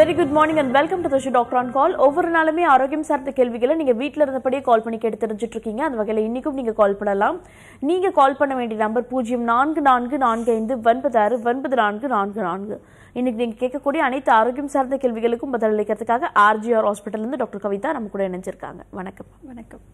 Very good morning and welcome to the show doctor on call ஒவ்வொரு நாளுமே ஆரோக்கியம் சார்ந்த கேள்விகளை நீங்க வீட்ல இருந்தபடியே கால் பண்ணி கேட்டு தெரிஞ்சுட்டு இருக்கீங்க அந்த வகையில இன்னைக்கும் நீங்க கால் பண்ணலாம் நீங்க கால் பண்ண வேண்டிய நம்பர் பூஜ்ஜியம் நான்கு நான்கு நான்கு ஐந்து ஒன்பது ஆறு ஒன்பது நான்கு நான்கு நான்கு இன்னைக்கு நீங்க கேட்கக்கூடிய அனைத்து ஆரோக்கியம் சார்ந்த கேள்விகளுக்கும் பதிலளிக்கிறதுக்காக ஆர்ஜிஆர் ஹாஸ்பிட்டல் இருந்து டாக்டர் கவிதா நம்ம கூட இணைஞ்சிருக்காங்க வணக்கம் வணக்கம்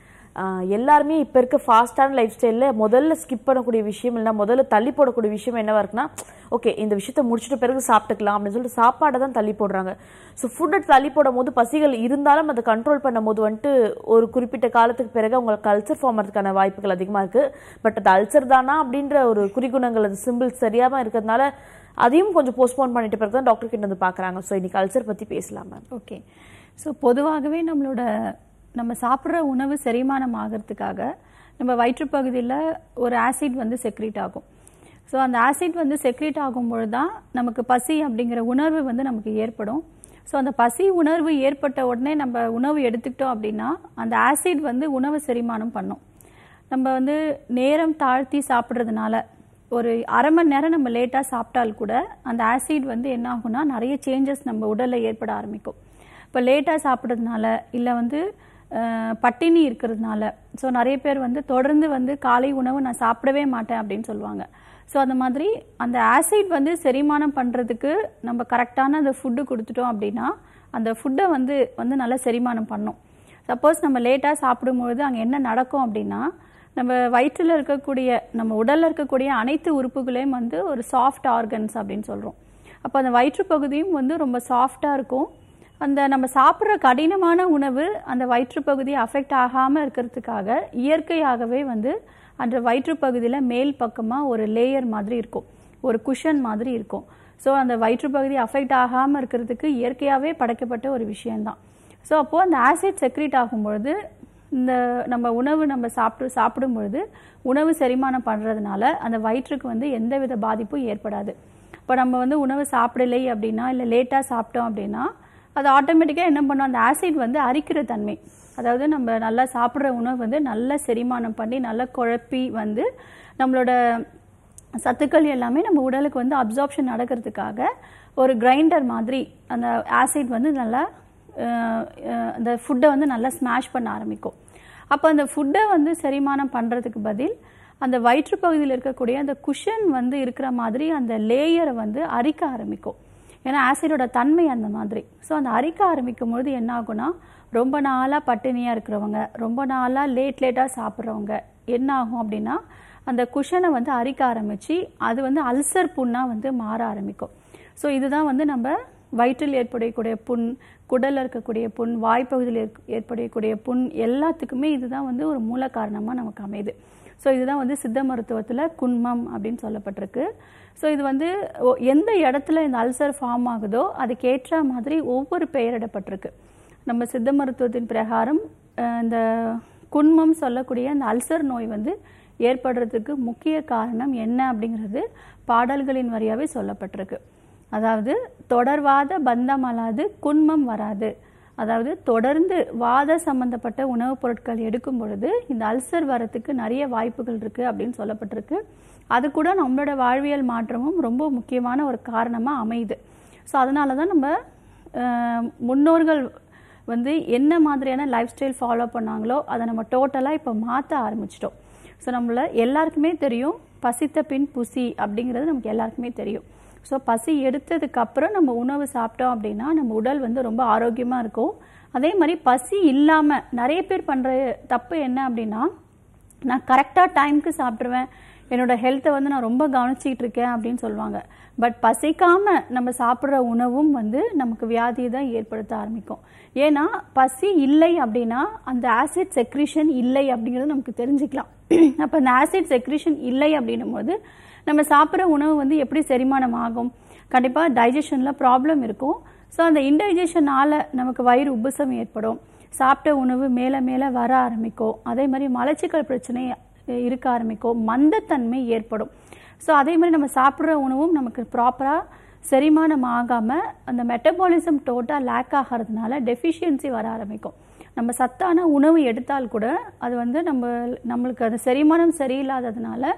ஆஹ் எல்லாருமே இப்போ இருக்க ஃபாஸ்டான லைஃப் ஸ்டைலில் முதல்ல ஸ்கிப் பண்ணக்கூடிய விஷயம் இல்லைன்னா முதல்ல தள்ளி போடக்கூடிய விஷயம் என்னவா இருக்குன்னா ஓகே இந்த விஷயத்த முடிச்சிட்ட பிறகு சாப்பிட்டுக்கலாம் அப்படின்னு சொல்லிட்டு சாப்பாடை தான் தள்ளி போடுறாங்க ஸோ ஃபுட்டை தள்ளி போடும் போது பசிகள் இருந்தாலும் அதை கண்ட்ரோல் பண்ணும் போது வந்துட்டு ஒரு குறிப்பிட்ட காலத்துக்கு பிறகு அவங்களுக்கு அல்சர் ஃபார்ம் ஆகிறதுக்கான வாய்ப்புகள் அதிகமாக இருக்கு பட் அது அல்சர் தானா அப்படின்ற ஒரு குறிகுணங்கள் அது சிம்பிள் சரியாம இருக்கிறதுனால அதையும் கொஞ்சம் போஸ்ட்போன் பண்ணிட்ட பிறகு தான் டாக்டர் கிட்ட வந்து பார்க்குறாங்க ஸோ இன்னைக்கு அல்சர் பற்றி பேசலாம் மேம் ஓகே ஸோ பொதுவாகவே நம்மளோட நம்ம சாப்பிட்ற உணவு செரிமானம் ஆகிறதுக்காக நம்ம வயிற்றுப்பகுதியில் ஒரு ஆசிட் வந்து செக்ரீட் ஆகும் ஸோ அந்த ஆசிட் வந்து செக்ரீட் ஆகும்பொழுது தான் நமக்கு பசி அப்படிங்கிற உணர்வு வந்து நமக்கு ஏற்படும் ஸோ அந்த பசி உணர்வு ஏற்பட்ட உடனே நம்ம உணவு எடுத்துக்கிட்டோம் அப்படின்னா அந்த ஆசிட் வந்து உணவு செரிமானம் பண்ணும் நம்ம வந்து நேரம் தாழ்த்தி சாப்பிட்றதுனால ஒரு அரை மணி நேரம் நம்ம லேட்டாக சாப்பிட்டால் கூட அந்த ஆசிட் வந்து என்ன ஆகும்னா நிறைய சேஞ்சஸ் நம்ம உடலில் ஏற்பட ஆரம்பிக்கும் இப்போ லேட்டாக சாப்பிட்றதுனால இல்லை வந்து அஹ், பட்டினி இருக்கிறதுனால ஸோ நிறைய பேர் வந்து தொடர்ந்து வந்து காலை உணவு நான் சாப்பிடவே மாட்டேன் அப்படின்னு சொல்லுவாங்க ஸோ அந்த மாதிரி அந்த ஆசிட் வந்து செரிமானம் பண்ணுறதுக்கு நம்ம கரெக்டான அந்த ஃபுட்டு கொடுத்துட்டோம் அப்படின்னா அந்த ஃபுட்டை வந்து வந்து நல்லா செரிமானம் பண்ணும் சப்போஸ் நம்ம லேட்டாக சாப்பிடும்பொழுது அங்கே என்ன நடக்கும் அப்படின்னா நம்ம வயிற்றில் இருக்கக்கூடிய நம்ம உடலில் இருக்கக்கூடிய அனைத்து உறுப்புகளையும் வந்து ஒரு சாஃப்ட் ஆர்கன்ஸ் அப்படின்னு சொல்கிறோம் அப்போ அந்த வயிற்று பகுதியும் வந்து ரொம்ப சாஃப்டாக இருக்கும் அந்த நம்ம சாப்பிட்ற கடினமான உணவு அந்த வயிற்றுப்பகுதியை அஃபெக்ட் ஆகாமல் இருக்கிறதுக்காக இயற்கையாகவே வந்து அந்த வயிற்றுப்பகுதியில் மேல் பக்கமாக ஒரு லேயர் மாதிரி இருக்கும் ஒரு குஷன் மாதிரி இருக்கும் ஸோ அந்த வயிற்றுப்பகுதி அஃபெக்ட் ஆகாமல் இருக்கிறதுக்கு இயற்கையாகவே படைக்கப்பட்ட ஒரு விஷயம்தான் ஸோ அப்போது அந்த ஆசிட் செக்ரீட் ஆகும்பொழுது இந்த நம்ம உணவு நம்ம சாப்பிட்டு சாப்பிடும் பொழுது உணவு செரிமானம் பண்ணுறதுனால அந்த வயிற்றுக்கு வந்து எந்தவித பாதிப்பும் ஏற்படாது இப்போ நம்ம வந்து உணவு சாப்பிடலை அப்படின்னா இல்லை லேட்டாக சாப்பிட்டோம் அப்படின்னா அது ஆட்டோமேட்டிக்காக என்ன பண்ணும் அந்த ஆசிட் வந்து அரிக்கிற தன்மை அதாவது நம்ம நல்லா சாப்பிட்ற உணவு வந்து நல்லா செரிமானம் பண்ணி நல்லா குழப்பி வந்து நம்மளோட சத்துக்கள் எல்லாமே நம்ம உடலுக்கு வந்து அப்சார்ப்ஷன் நடக்கிறதுக்காக ஒரு கிரைண்டர் மாதிரி அந்த ஆசிட் வந்து நல்லா அஹ், அஹ், அந்த ஃபுட்டை வந்து நல்லா ஸ்மாஷ் பண்ண ஆரம்பிக்கும் அப்போ அந்த ஃபுட்டை வந்து செரிமானம் பண்ணுறதுக்கு பதில் அந்த வயிற்றுப்பகுதியில் இருக்கக்கூடிய அந்த குஷன் வந்து இருக்கிற மாதிரி அந்த லேயரை வந்து அரிக்க ஆரம்பிக்கும் ஏன்னா ஆசிடோட தன்மை அந்த மாதிரி ஸோ அந்த அரிக்க ஆரம்பிக்கும் பொழுது என்ன ஆகும்னா ரொம்ப நாளாக பட்டினியாக இருக்கிறவங்க ரொம்ப நாளாக லேட் லேட்டாக சாப்பிட்றவங்க என்ன ஆகும் அப்படின்னா அந்த குஷனை வந்து அரிக்க ஆரம்பித்து அது வந்து அல்சர் புண்ணாக வந்து மாற ஆரம்பிக்கும் ஸோ இதுதான் வந்து நம்ம வயிற்றில் ஏற்படக்கூடிய புண் குடலில் இருக்கக்கூடிய புண் வாய்ப்பகுதியில் ஏற்- ஏற்படக்கூடிய புண் எல்லாத்துக்குமே இதுதான் வந்து ஒரு மூல காரணமாக நமக்கு அமையுது ஸோ இதுதான் வந்து சித்த மருத்துவத்தில் குன்மம் அப்படின்னு சொல்லப்பட்டிருக்கு ஸோ இது வந்து ஒ- எந்த இடத்துல இந்த அல்சர் ஃபார்ம் ஆகுதோ அதுக்கேற்ற மாதிரி ஒவ்வொரு பெயரிடப்பட்டிருக்கு நம்ம சித்த மருத்துவத்தின் பிரகாரம் அஹ், இந்த குன்மம் சொல்லக்கூடிய அந்த அல்சர் நோய் வந்து ஏற்படுறதுக்கு முக்கிய காரணம் என்ன அப்படிங்கிறது பாடல்களின் வழியாவே சொல்லப்பட்டிருக்கு அதாவது தொடர்வாத பந்தம் அல்லாது குன்மம் வராது அதாவது தொடர்ந்து வாத சம்பந்தப்பட்ட உணவுப் பொருட்கள் எடுக்கும் பொழுது இந்த அல்சர் வரத்துக்கு நிறைய வாய்ப்புகள் இருக்கு அப்படின்னு சொல்லப்பட்டிருக்கு அது கூட நம்மளோட வாழ்வியல் மாற்றமும் ரொம்ப முக்கியமான ஒரு காரணமாக அமையுது ஸோ அதனால தான் நம்ம அஹ், முன்னோர்கள் வந்து என்ன மாதிரியான லைஃப் ஸ்டைல் ஃபாலோ பண்ணாங்களோ அதை நம்ம டோட்டலாக இப்போ மாற்ற ஆரம்பிச்சிட்டோம் ஸோ நம்மள எல்லாருக்குமே தெரியும் பசித்த பின் புசி அப்படிங்கிறது நமக்கு எல்லாருக்குமே தெரியும் ஸோ பசி எடுத்ததுக்கு அப்புறம் நம்ம உணவு சாப்பிட்டோம் அப்படின்னா நம்ம உடல் வந்து ரொம்ப ஆரோக்கியமாக இருக்கும் அதே மாதிரி பசி இல்லாமல் நிறைய பேர் பண்ணுற தப்பு என்ன அப்படின்னா நான் கரெக்டாக டைம்க்கு சாப்பிட்ருவேன் என்னோட ஹெல்த்தை வந்து நான் ரொம்ப கவனிச்சிட்டு இருக்கேன் அப்படின்னு சொல்லுவாங்க பட் பசிக்காம நம்ம சாப்பிட்ற உணவும் வந்து நமக்கு வியாதியை தான் ஏற்படுத்த ஆரம்பிக்கும் ஏன்னா பசி இல்லை அப்படின்னா அந்த ஆசிட் செக்ரிஷன் இல்லை அப்படிங்கிறது நமக்கு தெரிஞ்சுக்கலாம் அப்போ அந்த ஆசிட் செக்ரிஷன் இல்லை அப்படின்னும் போது நம்ம சாப்பிட்ற உணவு வந்து எப்படி செரிமானம் ஆகும் கண்டிப்பாக டைஜஷனில் ப்ராப்ளம் இருக்கும் ஸோ அந்த இன்டைஜஷனால் நமக்கு வயிறு உப்புசம் ஏற்படும் சாப்பிட்ட உணவு மேலே மேலே வர ஆரம்பிக்கும் அதே மாதிரி மலச்சிக்கல் பிரச்சனை அஹ், இருக்க ஆரம்பிக்கும் மந்தத்தன்மை ஏற்படும் ஸோ அதே மாதிரி நம்ம சாப்பிட்ற உணவும் நமக்கு ப்ராப்பராக செரிமானம் ஆகாமல் அந்த மெட்டபாலிசம் டோட்டாக லேக் ஆகிறதுனால டெஃபிஷியன்சி வர ஆரம்பிக்கும் நம்ம சத்தான உணவு எடுத்தால் கூட அது வந்து நம்ம நம்மளுக்கு அது செரிமானம் சரியில்லாததுனால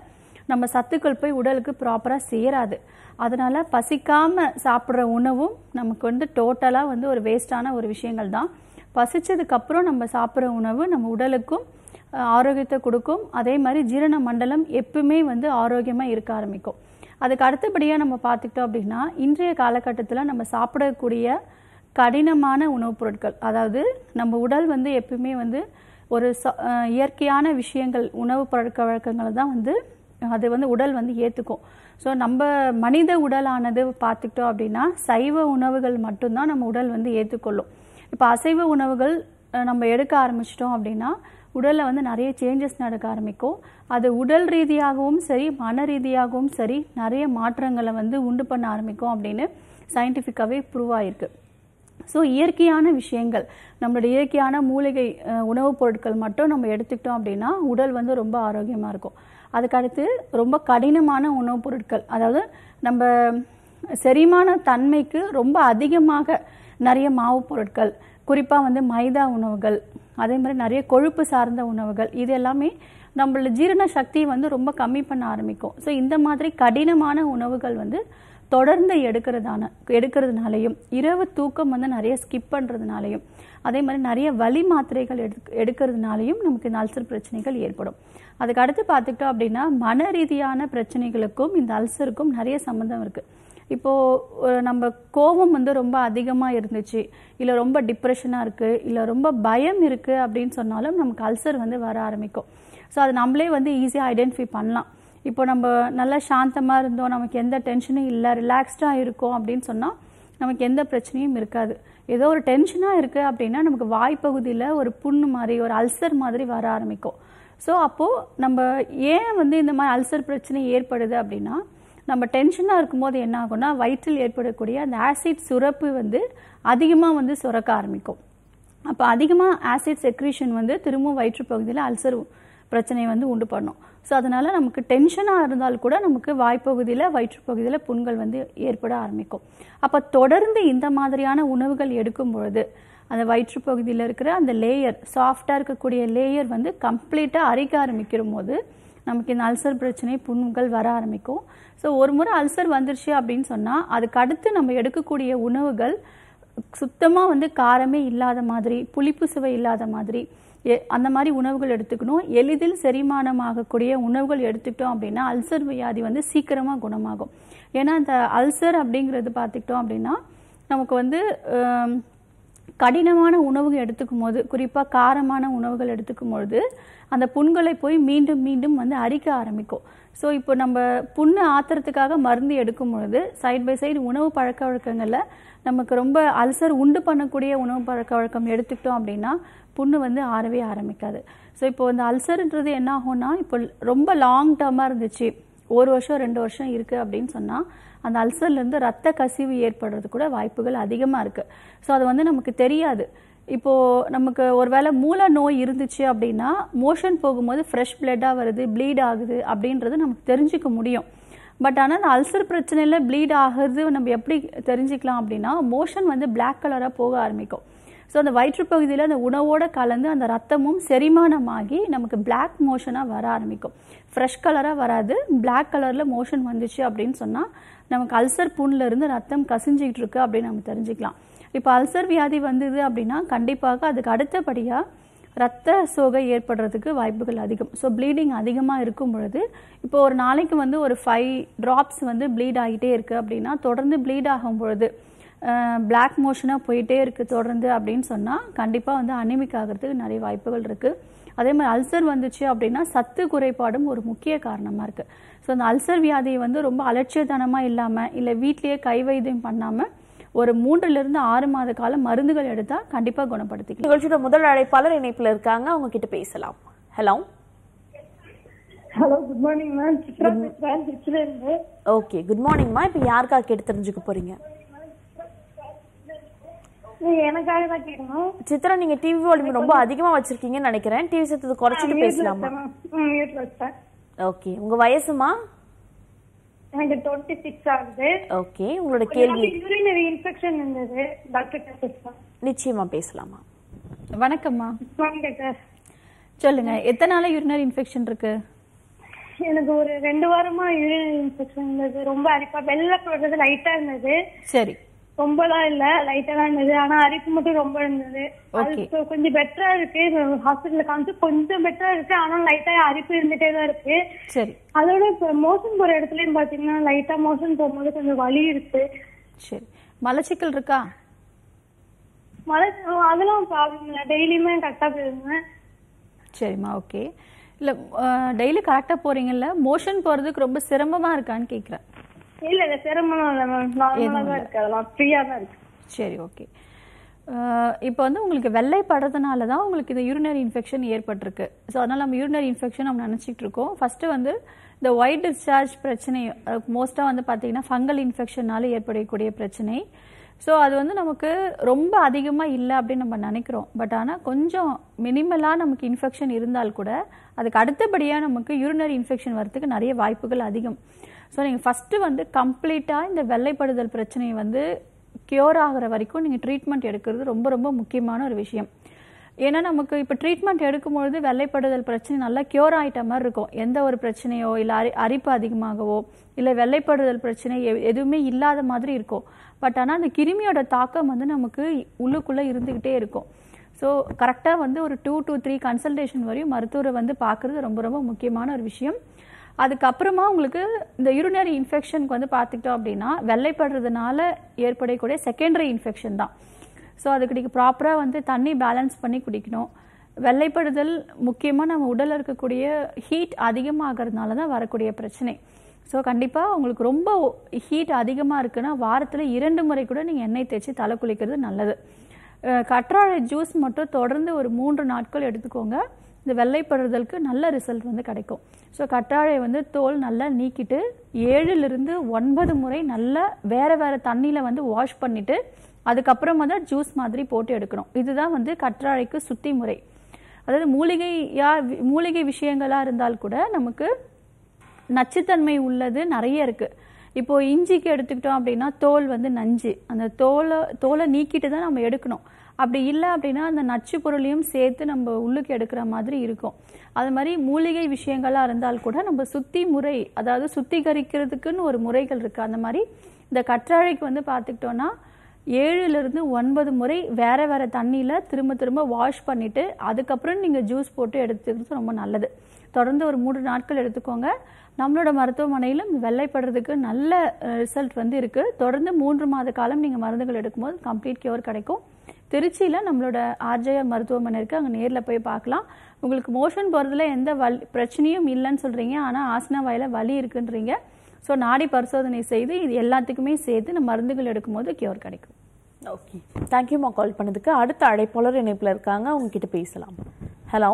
நம்ம சத்துக்கள் போய் உடலுக்கு ப்ராப்பராக சேராது அதனால பசிக்காம சாப்பிட்ற உணவும் நமக்கு வந்து டோட்டலாக வந்து ஒரு வேஸ்டான ஒரு விஷயங்கள் தான் பசிச்சதுக்கு அப்புறம் நம்ம சாப்பிட்ற உணவு நம்ம உடலுக்கும் அஹ், ஆரோக்கியத்தை கொடுக்கும் அதே மாதிரி ஜீரண மண்டலம் எப்பவுமே வந்து ஆரோக்கியமாக இருக்க ஆரம்பிக்கும் அதுக்கு அடுத்தபடியாக நம்ம பார்த்துக்கிட்டோம் அப்படின்னா இன்றைய காலகட்டத்தில் நம்ம சாப்பிடக்கூடிய கடினமான உணவுப் பொருட்கள் அதாவது நம்ம உடல் வந்து எப்பவுமே வந்து ஒரு ச- அஹ் இயற்கையான விஷயங்கள் உணவு பழக்க வழக்கங்களை தான் வந்து அது வந்து உடல் வந்து ஏற்றுக்கும் ஸோ நம்ம மனித உடலானது பார்த்துக்கிட்டோம் அப்படின்னா சைவ உணவுகள் மட்டும்தான் நம்ம உடல் வந்து ஏற்றுக்கொள்ளும் இப்போ அசைவ உணவுகள் அஹ், நம்ம எடுக்க ஆரம்பிச்சிட்டோம் அப்படின்னா உடலில் வந்து நிறைய சேஞ்சஸ் நடக்க ஆரம்பிக்கும் அது உடல் ரீதியாகவும் சரி மன ரீதியாகவும் சரி நிறைய மாற்றங்களை வந்து உண்டு பண்ண ஆரம்பிக்கும் அப்படின்னு சயின்டிஃபிக்காகவே ப்ரூவ் ஆயிருக்கு ஸோ இயற்கையான விஷயங்கள் நம்மளுடைய இயற்கையான மூலிகை அஹ், உணவுப் பொருட்கள் மட்டும் நம்ம எடுத்துக்கிட்டோம் அப்படின்னா உடல் வந்து ரொம்ப ஆரோக்கியமாக இருக்கும் அதுக்கடுத்து ரொம்ப கடினமான உணவுப் பொருட்கள் அதாவது நம்ம செரிமான தன்மைக்கு ரொம்ப அதிகமாக நிறைய மாவு பொருட்கள் குறிப்பாக வந்து மைதா உணவுகள் அதே மாதிரி நிறைய கொழுப்பு சார்ந்த உணவுகள் இது எல்லாமே நம்மளோட ஜீரண சக்தியை வந்து ரொம்ப கம்மி பண்ண ஆரம்பிக்கும் ஸோ இந்த மாதிரி கடினமான உணவுகள் வந்து தொடர்ந்து எடுக்கிறதான எடுக்கிறதுனாலையும் இரவு தூக்கம் வந்து நிறைய ஸ்கிப் பண்ணுறதுனாலையும் அதே மாதிரி நிறைய வலி மாத்திரைகள் எடுக்க எடுக்கிறதுனாலையும் நமக்கு இந்த அல்சர் பிரச்சனைகள் ஏற்படும் அதுக்கு அடுத்து பார்த்துக்கிட்டோம் அப்படின்னா மன ரீதியான பிரச்சனைகளுக்கும் இந்த அல்சருக்கும் நிறைய சம்மந்தம் இருக்குது இப்போ ஒரு நம்ம கோபம் வந்து ரொம்ப அதிகமாக இருந்துச்சு இல்லை ரொம்ப டிப்ரெஷனாக இருக்குது இல்லை ரொம்ப பயம் இருக்குது அப்படின்னு சொன்னாலும் நமக்கு அல்சர் வந்து வர ஆரம்பிக்கும் ஸோ அது நம்மளே வந்து ஈஸியாக ஐடென்டிஃபை பண்ணலாம் இப்போ நம்ம நல்லா சாந்தமாக இருந்தோம் நமக்கு எந்த டென்ஷனும் இல்லை ரிலாக்ஸ்டாக இருக்கோம் அப்படின்னு சொன்னால் நமக்கு எந்த பிரச்சனையும் இருக்காது ஏதோ ஒரு டென்ஷனாக இருக்குது அப்படின்னா நமக்கு வாய்ப்பகுதியில் ஒரு புண்ணு மாதிரி ஒரு அல்சர் மாதிரி வர ஆரம்பிக்கும் ஸோ அப்போது நம்ம ஏன் வந்து இந்த மாதிரி அல்சர் பிரச்சனை ஏற்படுது அப்படின்னா நம்ம டென்ஷனாக இருக்கும்போது என்ன ஆகும்னா வயிற்றில் ஏற்படக்கூடிய அந்த ஆசிட் சுரப்பு வந்து அதிகமாக வந்து சுரக்க ஆரம்பிக்கும் அப்போ அதிகமாக ஆசிட் செக்ரீஷன் வந்து திரும்பவும் வயிற்று பகுதியில் அல்சர் பிரச்சனையை வந்து உண்டு பண்ணும் ஸோ அதனால நமக்கு டென்ஷனாக இருந்தால் கூட நமக்கு வாய்ப்பகுதியில் வயிற்றுப்பகுதியில் புண்கள் வந்து ஏற்பட ஆரம்பிக்கும் அப்போ தொடர்ந்து இந்த மாதிரியான உணவுகள் எடுக்கும் பொழுது அந்த வயிற்றுப்பகுதியில் இருக்கிற அந்த லேயர் சாஃப்டாக இருக்கக்கூடிய லேயர் வந்து கம்ப்ளீட்டாக அரிக்க ஆரம்பிக்கிற போது நமக்கு இந்த அல்சர் பிரச்சனை புண்கள் வர ஆரம்பிக்கும் ஸோ ஒரு முறை அல்சர் வந்துருச்சு அப்படின்னு சொன்னால் அதுக்கு அடுத்து நம்ம எடுக்கக்கூடிய உணவுகள் சுத்தமாக வந்து காரமே இல்லாத மாதிரி புளிப்பு சுவை இல்லாத மாதிரி எ- அந்த மாதிரி உணவுகள் எடுத்துக்கணும் எளிதில் செரிமானமாகக்கூடிய உணவுகள் எடுத்துக்கிட்டோம் அப்படின்னா அல்சர் வியாதி வந்து சீக்கிரமாக குணமாகும் ஏன்னா அந்த அல்சர் அப்படிங்கிறது பார்த்துக்கிட்டோம் அப்படின்னா நமக்கு வந்து ஆம், கடினமான உணவுகள் எடுத்துக்கும் போது குறிப்பாக காரமான உணவுகள் எடுத்துக்கும் பொழுது அந்த புண்களை போய் மீண்டும் மீண்டும் வந்து அரிக்க ஆரம்பிக்கும் ஸோ இப்போ நம்ம புண்ணு ஆத்துறதுக்காக மருந்து எடுக்கும் பொழுது சைடு பை சைடு உணவு பழக்க வழக்கங்களில் நமக்கு ரொம்ப அல்சர் உண்டு பண்ணக்கூடிய உணவு பழக்க வழக்கம் எடுத்துக்கிட்டோம் அப்படின்னா புண்ணு வந்து ஆறவே ஆரம்பிக்காது ஸோ இப்போ இந்த அல்சர்ன்றது என்ன ஆகும்னா இப்போ ரொம்ப லாங் டேர்மாக இருந்துச்சு ஒரு வருஷம் ரெண்டு வருஷம் இருக்குது அப்படின்னு சொன்னால் அந்த அல்சர்லேருந்து ரத்த கசிவு ஏற்படுறது கூட வாய்ப்புகள் அதிகமாக இருக்குது ஸோ அது வந்து நமக்கு தெரியாது இப்போது நமக்கு ஒருவேளை மூல நோய் இருந்துச்சு அப்படின்னா மோஷன் போகும்போது ஃப்ரெஷ் பிளட்டாக வருது ப்ளீட் ஆகுது அப்படின்றது நமக்கு தெரிஞ்சுக்க முடியும் பட் ஆனால் அந்த அல்சர் பிரச்சனையில் ப்ளீட் ஆகுறது நம்ம எப்படி தெரிஞ்சுக்கலாம் அப்படின்னா மோஷன் வந்து Black கலராக போக ஆரம்பிக்கும் ஸோ அந்த வயிற்றுப்பகுதியில் அந்த உணவோட கலந்து அந்த ரத்தமும் செரிமானமாகி நமக்கு Black மோஷனாக வர ஆரம்பிக்கும் ஃப்ரெஷ் கலராக வராது Black கலரில் மோஷன் வந்துச்சு அப்படின்னு சொன்னால் நமக்கு அல்சர் புண்ணில் இருந்து ரத்தம் கசிஞ்சிக்கிட்டு இருக்கு அப்படின்னு நம்ம தெரிஞ்சுக்கலாம் இப்போ அல்சர் வியாதி வந்தது அப்படின்னா கண்டிப்பாக அதுக்கு அடுத்தபடியாக ரத்த சோகை ஏற்படுறதுக்கு வாய்ப்புகள் அதிகம் ஸோ ப்ளீடிங் அதிகமாக இருக்கும் பொழுது இப்போ ஒரு நாளைக்கு வந்து ஒரு ஃபைவ் ட்ராப்ஸ் வந்து ப்ளீட் ஆகிட்டே இருக்குது அப்படின்னா தொடர்ந்து ப்ளீட் ஆகும் பொழுது பிளாக் மோஷனாக போயிட்டே இருக்குது தொடர்ந்து அப்படின்னு சொன்னால் கண்டிப்பாக வந்து அனிமிக் ஆகிறதுக்கு நிறைய வாய்ப்புகள் இருக்குது அதே மாதிரி அல்சர் வந்துச்சு அப்படின்னா சத்து குறைபாடும் ஒரு முக்கிய காரணமாக இருக்குது ஸோ அந்த அல்சர் வியாதியை வந்து ரொம்ப அலட்சியத்தனமாக இல்லாமல் இல்லை வீட்லேயே கை வைத்தியம் பண்ணாமல் ஒரு மூன்றிலிருந்து ஆறு மாத காலம் மருந்துகள் எடுத்தால் கண்டிப்பாக குணப்படுத்திக்கலாம் நிகழ்ச்சியோட முதல் அழைப்பாளர் இணைப்புல இருக்காங்க அவங்க கிட்ட பேசலாம் hello hello good morning ma'am Chithra பேசுறேன் திருச்சிலேருந்து ஓகே குட் மார்னிங்மா இப்போ யாருக்கா கேட்டு தெரிஞ்சுக்க போறீங்க நீங்க எனக்காக தான் கேட்கணும் சித்ரா நீங்க டிவி வால்யூம் ரொம்ப அதிகமா வச்சிருக்கீங்கன்னு நினைக்கிறேன் டிவி சத்தத்தை குறைச்சிட்டு பேசலாமா மியூட்ல வச்சேன் ஓகே உங்க வயசுமா எனக்கு டுவெண்ட்டி சிக்ஸ் ஆகுது ஓகே உங்களோட கேள்வி யூரினரி இன்ஃபெக்ஷன் இருந்தது டாக்டர் பேசுறேன் நிச்சயமா பேசலாமா வணக்கம்மா மார்னிங் டாக்டர் சொல்லுங்க எத்தனை நாளா யூரினரி இன்ஃபெக்ஷன் இருக்கு எனக்கு ஒரு ரெண்டு வாரமா யூரின் இன்ஃபெக்ஷன் இருந்தது ரொம்ப அரிப்பா வெள்ளை போடுறது லைட்டா இருந்தது சரி ரொம்பலாம் இல்ல லைட்டா தான் இருந்தது ஆனா அரிப்பு மட்டும் ரொம்ப இருந்தது அது Okay. இப்போ கொஞ்சம் பெட்டரா இருக்கு ஹாஸ்பிட்டல்ல காமிச்சு கொஞ்சம் பெட்டரா இருக்கு ஆனா லைட்டா அரிப்பு இருந்துட்டே தான் இருக்கு சரி அதோட இப்ப மோஷன் போற இடத்துலயும் பாத்தீங்கன்னா லைட்டா மோஷன் போகும்போது கொஞ்சம் வலி இருக்கு சரி மலச்சிக்கல் இருக்கா மழை அதெல்லாம் ப்ராப்ளம் இல்ல டெய்லியுமே கரெக்டா போயிருந்தேன் சரிம்மா ஓகே இல்லை டெய்லி கரெக்டாக போறீங்கல்ல மோஷன் போகிறதுக்கு ரொம்ப சிரமமா இருக்கான்னு கேட்குறேன் இல்ல இல்ல சிரமம் இல்ல மேம் நார்மலா தான் இருக்கு அதெல்லாம் ஃப்ரீயா தான் இருக்கு சரி ஓகே இப்போ வந்து உங்களுக்கு வெள்ளை படுறதுனால தான் உங்களுக்கு இந்த யூரினரி இன்ஃபெக்ஷன் ஏற்பட்டிருக்கு ஸோ அதனால் நம்ம யூரினரி இன்ஃபெக்ஷன் நம்ம நினச்சிட்டு இருக்கோம் ஃபஸ்ட்டு வந்து இந்த ஒயிட் டிஸ்சார்ஜ் பிரச்சனை மோஸ்ட்டாக வந்து பார்த்தீங்கன்னா ஃபங்கல் இன்ஃபெக்ஷனால ஏற்படக்கூடிய பிரச்சனை ஸோ அது வந்து நமக்கு ரொம்ப அதிகமாக இல்லை அப்படின்னு நம்ம நினைக்கிறோம் பட் ஆனால் கொஞ்சம் மினிமலாக நமக்கு இன்ஃபெக்ஷன் இருந்தால் கூட அதுக்கு அடுத்தபடியாக நமக்கு யூரினரி இன்ஃபெக்ஷன் வரதுக்கு நிறைய வாய்ப்புகள் அதிகம் ஸோ நீங்கள் ஃபஸ்ட்டு வந்து கம்ப்ளீட்டாக இந்த வெள்ளைப்படுதல் பிரச்சனையை வந்து கியூர் ஆகுற வரைக்கும் நீங்கள் ட்ரீட்மெண்ட் எடுக்கிறது ரொம்ப ரொம்ப முக்கியமான ஒரு விஷயம் ஏன்னா நமக்கு இப்போ ட்ரீட்மெண்ட் எடுக்கும்பொழுது வெள்ளைப்படுதல் பிரச்சனை நல்லா கியூர் ஆயிட்ட மாதிரி இருக்கும் எந்த ஒரு பிரச்சனையோ இல்லை அரி அரிப்பு அதிகமாகவோ இல்லை வெள்ளைப்படுதல் பிரச்சனை எ- எதுவுமே இல்லாத மாதிரி இருக்கும் பட் ஆனால் அந்த கிருமியோட தாக்கம் வந்து நமக்கு உள்ளுக்குள்ளே இருந்துக்கிட்டே இருக்கும் ஸோ கரெக்டாக வந்து ஒரு டூ to த்ரீ கன்சல்டேஷன் வரையும் மருத்துவரை வந்து பார்க்குறது ரொம்ப ரொம்ப முக்கியமான ஒரு விஷயம் அதுக்கப்புறமா உங்களுக்கு இந்த யூரினரி இன்ஃபெக்ஷனுக்கு வந்து பார்த்துக்கிட்டோம் அப்படின்னா வெள்ளைப்படுறதுனால ஏற்படக்கூடிய செகண்டரி இன்ஃபெக்ஷன் தான் ஸோ அதுக்கு நீங்கள் ப்ராப்பராக வந்து தண்ணி பேலன்ஸ் பண்ணி குடிக்கணும் வெள்ளைப்படுதல் முக்கியமாக நம்ம உடலில் இருக்கக்கூடிய ஹீட் அதிகமாகிறதுனால தான் வரக்கூடிய பிரச்சனை ஸோ கண்டிப்பாக உங்களுக்கு ரொம்ப ஹீட் அதிகமாக இருக்குன்னா வாரத்தில் இரண்டு முறை கூட நீங்கள் எண்ணெய் தேய்ச்சி தலை குளிக்கிறது நல்லது அஹ் கற்றாழை ஜூஸ் மட்டும் தொடர்ந்து ஒரு மூன்று நாட்கள் எடுத்துக்கோங்க இந்த வெள்ளைப்படுதலுக்கு நல்ல ரிசல்ட் வந்து கிடைக்கும் ஸோ கற்றாழை வந்து தோல் நல்லா நீக்கிட்டு ஏழுலேருந்து ஒன்பது முறை நல்லா வேற வேற தண்ணியில் வந்து வாஷ் பண்ணிட்டு அதுக்கப்புறமா தான் ஜூஸ் மாதிரி போட்டு எடுக்கணும் இதுதான் வந்து கற்றாழைக்கு சுத்தி முறை அதாவது மூலிகையா மூலிகை விஷயங்களா இருந்தால் கூட நமக்கு நச்சுத்தன்மை உள்ளது நிறைய இருக்கு இப்போ இஞ்சிக்கு எடுத்துக்கிட்டோம் அப்படின்னா தோல் வந்து நஞ்சு அந்த தோலை தோலை நீக்கிட்டு தான் நம்ம எடுக்கணும் அப்படி இல்லை அப்படின்னா அந்த நச்சு பொருளையும் சேர்த்து நம்ம உள்ளுக்கு எடுக்கிற மாதிரி இருக்கும் அது மாதிரி மூலிகை விஷயங்களாக இருந்தால் கூட நம்ம சுத்தி முறை அதாவது சுத்திகரிக்கிறதுக்குன்னு ஒரு முறைகள் இருக்கு அந்த மாதிரி இந்த கற்றாழைக்கு வந்து பார்த்துக்கிட்டோன்னா ஏழுலேருந்து ஒன்பது முறை வேற வேற தண்ணியில் திரும்ப திரும்ப வாஷ் பண்ணிட்டு அதுக்கப்புறம் நீங்கள் ஜூஸ் போட்டு எடுத்துக்கிறது ரொம்ப நல்லது தொடர்ந்து ஒரு மூன்று நாட்கள் எடுத்துக்கோங்க நம்மளோட மருத்துவமனையிலும் வெள்ளைப்படுறதுக்கு நல்ல ரிசல்ட் வந்து இருக்கு தொடர்ந்து மூன்று மாத காலம் நீங்கள் மருந்துகள் எடுக்கும்போது கம்ப்ளீட் கியூர் கிடைக்கும் திருச்சியில் நம்மளோட ஆர்ஜேஆர் மருத்துவமனை இருக்கு அங்கே நேரில் போய் பார்க்கலாம் உங்களுக்கு மோஷன் போகிறதுல எந்த வலி பிரச்சனையும் இல்லைன்னு சொல்கிறீங்க ஆனால் ஆசனா வாயில வலி இருக்குன்றீங்க ஸோ நாடி பரிசோதனை செய்து இது எல்லாத்துக்குமே சேர்த்து நம்ம மருந்துகள் எடுக்கும்போது கியூர் கிடைக்கும் ஓகே தேங்க்யூம்மா கால் பண்ணதுக்கு அடுத்த அழைப்பாளர் இணைப்பில் இருக்காங்க அவங்க கிட்ட பேசலாம் ஹலோ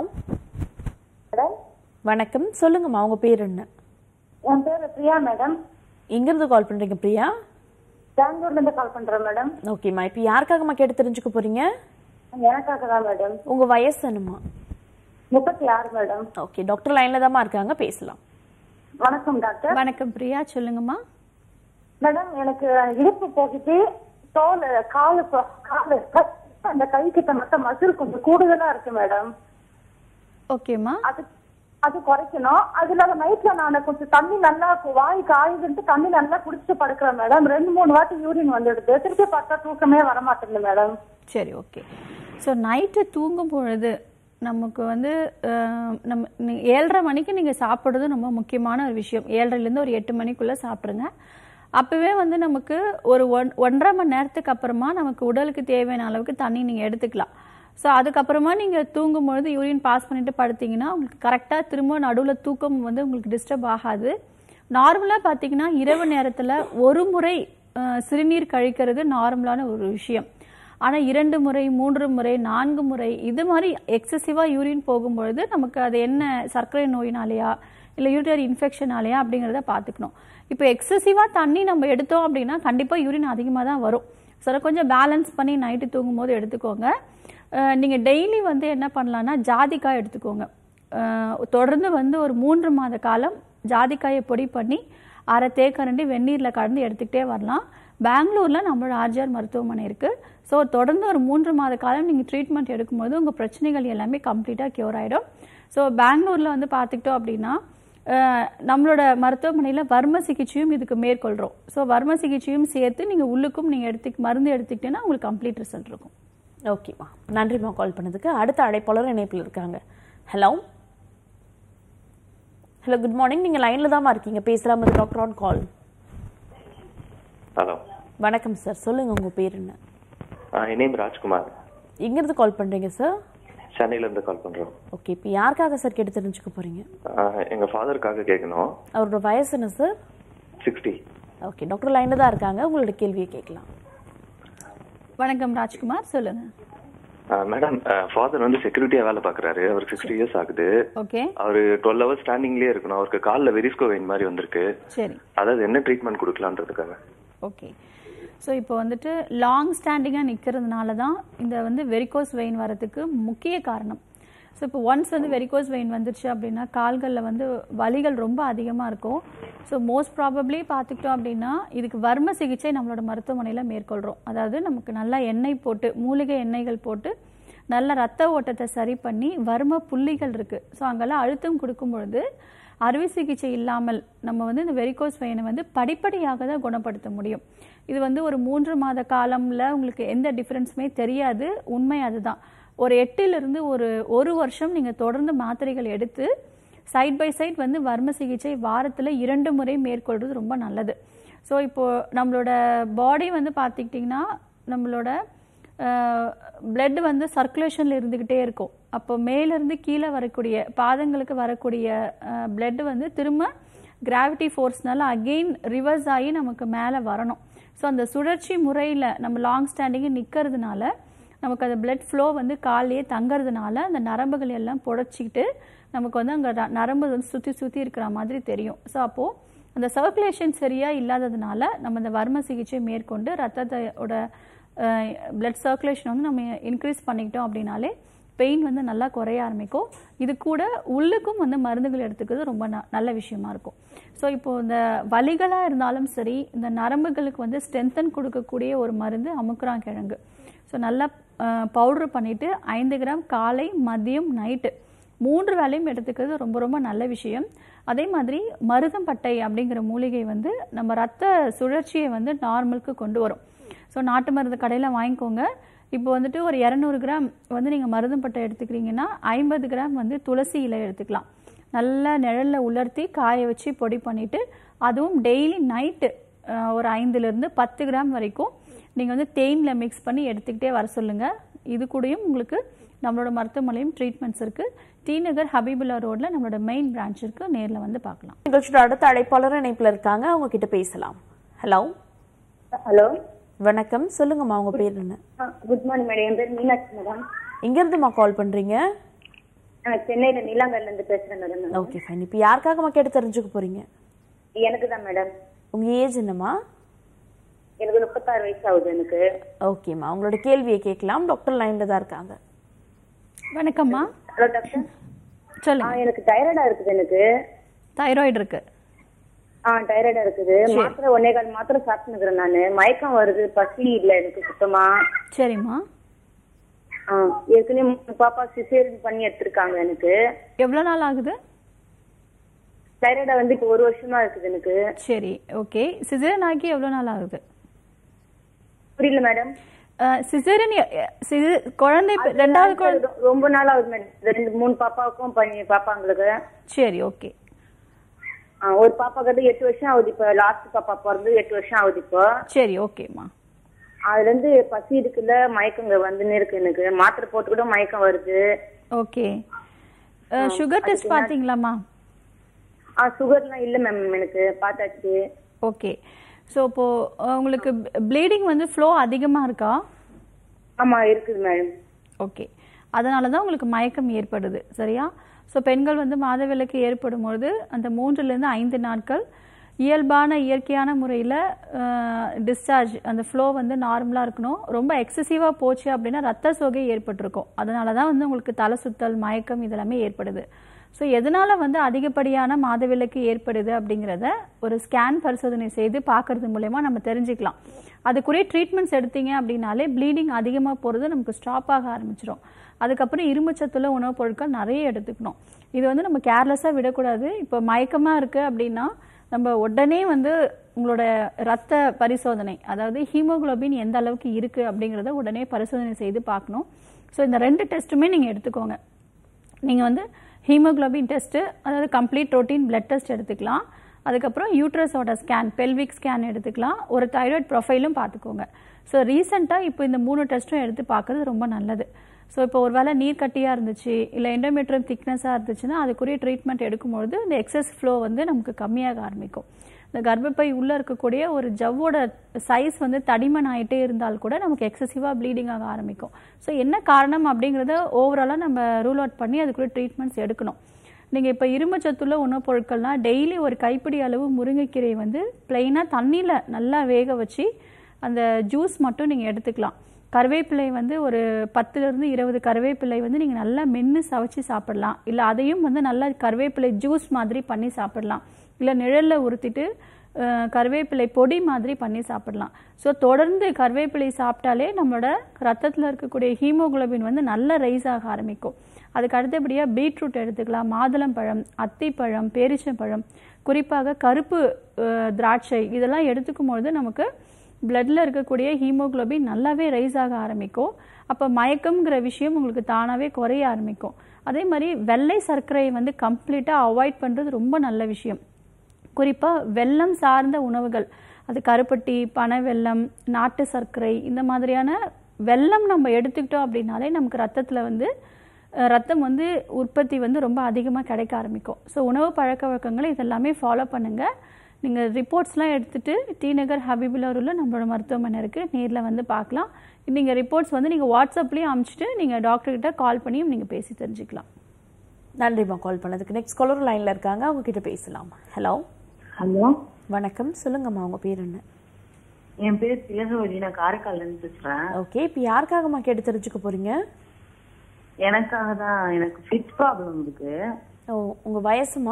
மேடம் வணக்கம் சொல்லுங்கம்மா உங்க பேர் என்ன என் பேரு பிரியா மேடம் எங்கிருந்து கால் பண்றீங்க பிரியா பெங்களூர்ல இருந்து கால் பண்றேன் மேடம் ஓகேம்மா இப்போ யாருக்காகம்மா கேட்டு தெரிஞ்சுக்க போறீங்க எனக்காக தான் மேடம் உங்க வயசு என்னம்மா முப்பத்தி ஆறு மேடம் ஓகே டாக்டர் லைன்ல தாம்மா இருக்காங்க பேசலாம் வணக்கம் டாக்டர் வணக்கம் பிரியா சொல்லுங்கம்மா மேடம் எனக்கு இடுப்பு போகுது தோல் காலு ப- காலு க- அந்த கை கிட்ட மட்டும் மசில் கொஞ்சம் கூடுதலா இருக்கு மேடம் ஓகேம்மா அது அது குறைக்கணும் அது இல்லாத நைட்ல நான் கொஞ்சம் தண்ணி நல்லா வாய் காயுதுன்ட்டு தண்ணி நல்லா குடிச்சிட்டு படுக்கிறேன் மேடம் ரெண்டு மூணு வாட்டி யூரின் வந்துடுது திருப்பி பார்த்தா தூக்கமே வர மாட்டேங்குது மேடம் சரி ஓகே ஸோ நைட்டு தூங்கும் பொழுது நமக்கு வந்து அஹ், நம்ம நீ- ஏழரை மணிக்கு நீங்கள் சாப்பிட்றது ரொம்ப முக்கியமான ஒரு விஷயம் ஏழரைலேருந்து ஒரு எட்டு மணிக்குள்ளே சாப்பிட்ருங்க அப்போவே வந்து நமக்கு ஒரு ஒன் ஒன்றரை மணி நேரத்துக்கு அப்புறமா நமக்கு உடலுக்கு தேவையான அளவுக்கு தண்ணி நீங்கள் எடுத்துக்கலாம் ஸோ அதுக்கப்புறமா நீங்கள் தூங்கும்பொழுது யூரின் பாஸ் பண்ணிட்டு படுத்தீங்கன்னா உங்களுக்கு கரெக்டாக திரும்ப நடுவில் தூக்கம் வந்து உங்களுக்கு டிஸ்டர்ப் ஆகாது நார்மலாக பார்த்தீங்கன்னா இரவு நேரத்தில் ஒரு முறை அஹ், சிறுநீர் கழிக்கிறது நார்மலான ஒரு விஷயம் ஆனால் இரண்டு முறை மூன்று முறை நான்கு முறை இது மாதிரி எக்ஸசிவாக யூரின் போகும்பொழுது நமக்கு அது என்ன சர்க்கரை நோயினாலேயா இல்லை யூரினரி இன்ஃபெக்ஷனாலேயா அப்படிங்கிறத பார்த்துக்கணும் இப்போ எக்ஸசிவாக தண்ணி நம்ம எடுத்தோம் அப்படின்னா கண்டிப்பாக யூரின் அதிகமாக தான் வரும் ஸோ அதை கொஞ்சம் பேலன்ஸ் பண்ணி நைட்டு தூங்கும்போது எடுத்துக்கோங்க நீங்கள் டெய்லி வந்து என்ன பண்ணலான்னா ஜாதிக்காய் எடுத்துக்கோங்க அஹ் தொடர்ந்து வந்து ஒரு மூன்று மாத காலம் ஜாதிக்காயை பொடி பண்ணி அரை தேக்கரண்டி வெந்நீரில் கலந்து எடுத்துக்கிட்டே வரலாம் பெங்களூரில் நம்மளோட ஆர்ஜிஆர் மருத்துவமனை இருக்குது ஸோ தொடர்ந்து ஒரு மூன்று மாத காலம் நீங்கள் ட்ரீட்மெண்ட் எடுக்கும்போது உங்கள் பிரச்சனைகள் எல்லாமே கம்ப்ளீட்டாக க்யூர் ஆகிடும் ஸோ பெங்களூரில் வந்து பார்த்துக்கிட்டோம் அப்படின்னா அஹ், நம்மளோட மருத்துவமனையில் வர்ம சிகிச்சையும் இதுக்கு மேற்கொள்கிறோம் ஸோ வர்ம சிகிச்சையும் சேர்த்து நீங்கள் உள்ளுக்கும் நீங்கள் எடுத்து மருந்து எடுத்துக்கிட்டீங்கன்னா உங்களுக்கு கம்ப்ளீட் ரிசல்ட் இருக்கும் ஓகேம்மா நன்றிம்மா கால் பண்ணதுக்கு அடுத்த அழைப்பாளர் இணைப்பில் இருக்காங்க ஹலோ ஹலோ குட் மார்னிங் நீங்கள் லைனில் தாம்மா இருக்கீங்க பேசலாம் டாக்டர் ஆன் கால் ஹலோ வணக்கம் சார் சொல்லுங்கள் உங்கள் பேர் என்ன என் நேம் ராஜ்குமார் எங்கேருந்து கால் பண்ணுறீங்க சார் சென்னையில இருந்து கால் பண்றோம் ஓகே இப்போ யாருக்காக சார் கேட்டு தெரிஞ்சுக்க போகிறீங்க ஆஹ் எங்க ஃபாதருக்காக கேட்கணும் அவரோட வயசு என்ன சார் சிக்ஸ்டி ஓகே டாக்டர் லைனில் தான் இருக்காங்க உங்களோட கேள்வியை கேட்கலாம் வணக்கம் ராஜ்குமார் சொல்லுங்கள் மேடம் ஃபாதர் வந்து செக்யூரிட்டியா வேலை பார்க்கறாரு அவருக்கு சிக்ஸ்டி இயர்ஸ் ஆகுது ஓகே அவரு டுவெல் ஹவர்ஸ் ஸ்டாண்டிங்லேயே இருக்கணும் அவருக்கு காலில் வெரிஸ்கோ வெயின் மாதிரி வந்திருக்கு சரி அதாவது என்ன ட்ரீட்மெண்ட் கொடுக்கலான்றதுக்காக ஓகே ஸோ இப்போ வந்துட்டு லாங் ஸ்டாண்டிங்காக நிற்கிறதுனால தான் இந்த வந்து வெரிகோஸ் வெயின் வரதுக்கு முக்கிய காரணம் ஸோ இப்போ ஒன்ஸ் வந்து வெரிகோஸ் வெயின் வந்துருச்சு அப்படின்னா கால்களில் வந்து வலிகள் ரொம்ப அதிகமாக இருக்கும் ஸோ மோஸ்ட் ப்ராபப்ளி பார்த்துக்கிட்டோம் அப்படின்னா இதுக்கு வர்ம சிகிச்சை நம்மளோட மருத்துவமனையில் மேற்கொள்கிறோம் அதாவது நமக்கு நல்லா எண்ணெய் போட்டு மூலிகை எண்ணெய்கள் போட்டு நல்ல ரத்த ஓட்டத்தை சரி பண்ணி வர்ம புள்ளிகள் இருக்குது ஸோ அங்கெல்லாம் அழுத்தம் கொடுக்கும் பொழுது அறுவை சிகிச்சை இல்லாமல் நம்ம வந்து இந்த வெரிகோஸ் வெயினை வந்து படிப்படியாக தான் குணப்படுத்த முடியும் இது வந்து ஒரு மூன்று மாத காலம்ல உங்களுக்கு எந்த டிஃப்ரென்ஸுமே தெரியாது உண்மை அதுதான் ஒரு எட்டிலிருந்து ஒரு ஒரு வருஷம் நீங்கள் தொடர்ந்து மாத்திரைகள் எடுத்து சைட் பை சைட் வந்து வர்ம சிகிச்சை வாரத்தில் இரண்டு முறை மேற்கொள்வது ரொம்ப நல்லது ஸோ இப்போ நம்மளோட பாடி வந்து பார்த்துக்கிட்டிங்கன்னா நம்மளோட பிளட் வந்து சர்க்குலேஷனில் இருந்துக்கிட்டே இருக்கும் அப்போ மேலேருந்து கீழே வரக்கூடிய பாதங்களுக்கு வரக்கூடிய பிளட் வந்து திரும்ப கிராவிட்டி ஃபோர்ஸ்னால அகெயின் ரிவர்ஸ் ஆகி நமக்கு மேலே வரணும் ஸோ அந்த சுழற்சி முறையில் நம்ம லாங் ஸ்டாண்டிங்கு நிற்கிறதுனால நமக்கு அந்த பிளட் ஃப்ளோ வந்து காலையே தங்கறதுனால அந்த நரம்புகள் எல்லாம் புடைச்சிக்கிட்டு நமக்கு வந்து அங்கே நரம்பு வந்து சுற்றி சுற்றி இருக்கிற மாதிரி தெரியும் ஸோ அப்போது அந்த சர்க்குலேஷன் சரியாக இல்லாததுனால நம்ம இந்த வர்ம சிகிச்சை மேற்கொண்டு ரத்தத்தோட பிளட் சர்க்குலேஷன் வந்து நம்ம இன்க்ரீஸ் பண்ணிக்கிட்டோம் அப்படின்னாலே பெயின் வந்து நல்லா குறைய ஆரம்பிக்கும் இது கூட உள்ளுக்கும் வந்து மருந்துகள் எடுத்துக்கிறது ரொம்ப ந- நல்ல விஷயமா இருக்கும் ஸோ இப்போ இந்த வலிகளாக இருந்தாலும் சரி இந்த நரம்புகளுக்கு வந்து ஸ்ட்ரென்தன் கொடுக்கக்கூடிய ஒரு மருந்து அமுக்குறான் கிழங்கு ஸோ நல்லா பவுடர் பண்ணிட்டு ஐந்து கிராம் காலை மதியம் நைட்டு மூன்று வேளையும் எடுத்துக்கிறது ரொம்ப ரொம்ப நல்ல விஷயம் அதே மாதிரி மருதம்பட்டை அப்படிங்கிற மூலிகை வந்து நம்ம ரத்த சுழற்சியை வந்து நார்மலுக்கு கொண்டு வரும் ஸோ நாட்டு மருந்து கடையில் வாங்கிக்கோங்க இப்போ வந்துட்டு ஒரு இரநூறு கிராம் வந்து நீங்கள் மருதம்பட்டை எடுத்துக்கிறீங்கன்னா ஐம்பது கிராம் வந்து துளசி இலை எடுத்துக்கலாம் நல்லா நிழலில் உலர்த்தி காய வச்சு பொடி பண்ணிவிட்டு அதுவும் டெய்லி நைட்டு ஒரு ஐந்துலேருந்து பத்து கிராம் வரைக்கும் நீங்கள் வந்து தேனில் மிக்ஸ் பண்ணி எடுத்துக்கிட்டே வர சொல்லுங்கள் இது கூடயும் உங்களுக்கு நம்மளோட மருத்துவமனையும் ட்ரீட்மெண்ட்ஸ் இருக்குது டி நகர் ஹபீபுல்லா ரோட்டில் நம்மளோட மெயின் பிரான்ச் இருக்குது நேரில் வந்து பார்க்கலாம் நிகழ்ச்சியோட அடுத்த அழைப்பாளர் இணைப்பில் இருக்காங்க அவங்க கிட்ட பேசலாம் ஹலோ ஹலோ வணக்கம் சொல்லுங்கம்மா உங்க பேர் என்ன குட் மார்னிங் மேடம் என் பேர் மீனாட்சி மேடம் எங்கேருந்துமா கால் பண்றீங்க நான் சென்னையில நீலாங்கல்ல இருந்து பேசுறேன் மேடம் ஓகே ஃபைன் இப்போ யாருக்காகம்மா கேட்டு தெரிஞ்சுக்க போறீங்க எனக்கு தான் மேடம் உங்க ஏஜ் என்னம்மா எனக்கு முப்பத்தாறு வயசு ஆகுது எனக்கு ஓகேம்மா உங்களோட கேள்வியை கேட்கலாம் டாக்டர் லைன்ல தான் இருக்காங்க வணக்கம்மா ஹலோ டாக்டர் ஆ சொல்லுங்க எனக்கு தைராய்டா இருக்குது எனக்கு தைராய்டு இருக்கு ஆ தைராய்டா இருக்குது மாத்திரை ஒன்னே கால் மாத்திரை சாப்பிட்டுக்கிறேன் நானு மயக்கம் வருது பசி இல்ல எனக்கு சுத்தமா சரிம்மா ஆ ஏற்கனவே மூணு பாப்பா சிசேரியன் பண்ணி எடுத்திருக்காங்க எனக்கு எவ்வளோ நாள் ஆகுது தைராய்டா வந்து இப்போ ஒரு வருஷமா இருக்குது எனக்கு சரி ஓகே சிசேரியன் ஆகி எவ்வளோ நாள் ஆகுது புரியல மேடம் சிசேரியன் குழந்தை இப்ப- ரெண்டாவது குழந்தை ரொ- ரொம்ப நாள் ஆகுது மேடம் ரெண்டு மூணு பாப்பாவுக்கும் பண்ணி பாப்பாங்களுக்கு சரி ஓகே ஆ, ஒரு பாப்பா கிட்ட எட்டு வருஷம் ஆகுது இப்போ லாஸ்ட் பாப்பா பிறந்து எட்டு வருஷம் ஆகுது இப்போ சரி ஓகேம்மா அதுல இருந்து பசி இருக்குல்ல மயக்கங்க வந்துன்னு இருக்கு எனக்கு மாத்திரை போட்டு கூட மயக்கம் வருது ஓகே சுகர் டெஸ்ட் பார்த்தீங்களாம்மா ஆ சுகர்லாம் இல்ல மேம் எனக்கு பார்த்தாச்சு ஓகே ஸோ இப்போ அஹ், உங்களுக்கு ப்ளீடிங் வந்து ஃப்ளோ அதிகமாக இருக்கா ஆமா இருக்குது மேடம் ஓகே அதனால தான் உங்களுக்கு மயக்கம் ஏற்படுது சரியா ஸோ பெண்கள் வந்து மாதவிலக்கு ஏற்படும் பொழுது அந்த மூன்றுலேருந்து ஐந்து நாட்கள் இயல்பான இயற்கையான முறையில் டிஸ்சார்ஜ் அந்த ஃப்ளோ வந்து நார்மலாக இருக்கணும் ரொம்ப எக்ஸசிவாக போச்சு அப்படின்னா ரத்த சோகை ஏற்பட்டிருக்கும் அதனால தான் வந்து உங்களுக்கு தலை சுத்தல் மயக்கம் இதெல்லாமே ஏற்படுது ஸோ எதனால வந்து அதிகப்படியான மாதவிலக்கு ஏற்படுது அப்படிங்கிறத ஒரு ஸ்கேன் பரிசோதனை செய்து பார்க்கறது மூலயமா நம்ம தெரிஞ்சுக்கலாம் அதுக்குரிய ட்ரீட்மெண்ட்ஸ் எடுத்தீங்க அப்படின்னாலே ப்ளீடிங் அதிகமாக போகிறது நமக்கு ஸ்டாப் ஆக ஆரம்பிச்சிடும் அதுக்கப்புறம் இரும்புச்சத்துள்ள உணவுப் பொருட்கள் நிறைய எடுத்துக்கணும் இது வந்து நம்ம கேர்லெஸ்ஸாக விடக்கூடாது இப்போ மயக்கமாக இருக்குது அப்படின்னா நம்ம உடனே வந்து உங்களோட ரத்த பரிசோதனை அதாவது ஹீமோகுளோபின் எந்த அளவுக்கு இருக்குது அப்படிங்கிறத உடனே பரிசோதனை செய்து பார்க்கணும் ஸோ இந்த ரெண்டு டெஸ்ட்டுமே நீங்கள் எடுத்துக்கோங்க நீங்கள் வந்து ஹீமோகுளோபின் டெஸ்ட்டு அதாவது கம்ப்ளீட் ரோட்டீன் பிளட் டெஸ்ட் எடுத்துக்கலாம் அதுக்கப்புறம் யூட்ரஸோட ஸ்கேன் பெல்விக் ஸ்கேன் எடுத்துக்கலாம் ஒரு தைராய்டு ப்ரொஃபைலும் பார்த்துக்கோங்க ஸோ ரீசெண்டாக இப்போ இந்த மூணு டெஸ்ட்டும் எடுத்து பார்க்கறது ரொம்ப நல்லது ஸோ இப்போ ஒரு வேளை நீர் கட்டியாக இருந்துச்சு இல்லை எண்டோமெட்ரியம் திக்னஸாக இருந்துச்சுன்னா அதுக்குரிய ட்ரீட்மெண்ட் எடுக்கும்பொழுது இந்த எக்ஸஸ் ஃப்ளோ வந்து நமக்கு கம்மியாக ஆரம்பிக்கும் இந்த கர்ப்பப்பை உள்ளே இருக்கக்கூடிய ஒரு ஜவ்வோட சைஸ் வந்து தடிமன் ஆகிட்டே இருந்தால் கூட நமக்கு எக்ஸசிவாக ப்ளீடிங் ஆக ஆரம்பிக்கும் ஸோ என்ன காரணம் அப்படிங்கிறத ஓவராலாக நம்ம ரூல் அவுட் பண்ணி அதுக்குரிய ட்ரீட்மெண்ட்ஸ் எடுக்கணும் நீங்கள் இப்போ இரும்புச்சத்துள்ள உணவுப் பொருட்கள்னா டெய்லி ஒரு கைப்பிடி அளவு முருங்கைக்கீரை வந்து பிளெயினாக தண்ணியில் நல்லா வேக வச்சு அந்த ஜூஸ் மட்டும் நீங்கள் எடுத்துக்கலாம் கருவேப்பிலை வந்து ஒரு பத்துலேருந்து இருபது கருவேப்பிலை வந்து நீங்கள் நல்லா மென்று சவைச்சு சாப்பிடலாம் இல்லை அதையும் வந்து நல்லா கருவேப்பிலை ஜூஸ் மாதிரி பண்ணி சாப்பிடலாம் இல்லை நிழலில் உறுத்திட்டு அஹ், கருவேப்பிலை பொடி மாதிரி பண்ணி சாப்பிடலாம் ஸோ தொடர்ந்து கருவேப்பிலை சாப்பிட்டாலே நம்மளோட ரத்தத்தில் இருக்கக்கூடிய ஹீமோகுளோபின் வந்து நல்லா ரைஸ் ஆக ஆரம்பிக்கும் அதுக்கு அடுத்தபடியாக பீட்ரூட் எடுத்துக்கலாம் மாதுளம்பழம் அத்திப்பழம் பேரிச்சம்பழம் குறிப்பாக கருப்பு அஹ், திராட்சை இதெல்லாம் எடுத்துக்கும் பொழுது நமக்கு பிளட்ல இருக்கக்கூடிய ஹீமோகுளோபின் நல்லாவே ரைஸ் ஆக ஆரம்பிக்கும் அப்போ மயக்கம்ங்கிற விஷயம் உங்களுக்கு தானாகவே குறைய ஆரம்பிக்கும் அதே மாதிரி வெள்ளை சர்க்கரையை வந்து கம்ப்ளீட்டாக அவாய்ட் பண்ணுறது ரொம்ப நல்ல விஷயம் குறிப்பாக வெல்லம் சார்ந்த உணவுகள் அது கருப்பட்டி பனை வெல்லம் நாட்டு சர்க்கரை இந்த மாதிரியான வெல்லம் நம்ம எடுத்துக்கிட்டோம் அப்படின்னாலே நமக்கு ரத்தத்தில் வந்து அஹ், ரத்தம் வந்து உற்பத்தி வந்து ரொம்ப அதிகமாக கிடைக்க ஆரம்பிக்கும் ஸோ உணவு பழக்க வழக்கங்களை இதெல்லாமே ஃபாலோ பண்ணுங்கள் நீங்கள் ரிப்போர்ட்ஸ்லாம் எடுத்துகிட்டு டி நகர் ஹபிபுல்லூரில் நம்மளோட மருத்துவமனை இருக்குது நேரில் வந்து பார்க்கலாம் நீங்கள் ரிப்போர்ட்ஸ் வந்து நீங்கள் வாட்ஸ்அப்லேயும் அனுப்பிச்சிட்டு நீங்கள் டாக்டர்கிட்ட கால் பண்ணியும் நீங்கள் பேசி தெரிஞ்சுக்கலாம் நன்றிம்மா கால் பண்ணதுக்கு நெக்ஸ்ட் காலர் லைன்ல இருக்காங்க அவங்க கிட்ட பேசலாம் ஹலோ ஹலோ வணக்கம் சொல்லுங்கம்மா உங்க பேர் என்ன என் பேர் திலகவதி நான் காரைக்கால்ல இருந்து பேசுறேன் ஓகே இப்போ யாருக்காகம்மா கேட்டு தெரிஞ்சுக்க போறீங்க எனக்காக தான் எனக்கு ஃபிட் ப்ராப்ளம் இருக்கு ஓ உங்க வயசுமா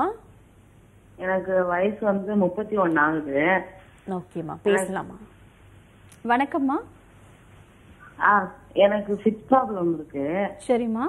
எனக்கு வயசு வந்து முப்பத்தி ஒன்னு ஆகுது ஓகேம்மா பேசலாமா வணக்கம்மா ஆ எனக்கு ஃபிட் ப்ராப்ளம் இருக்கு சரிம்மா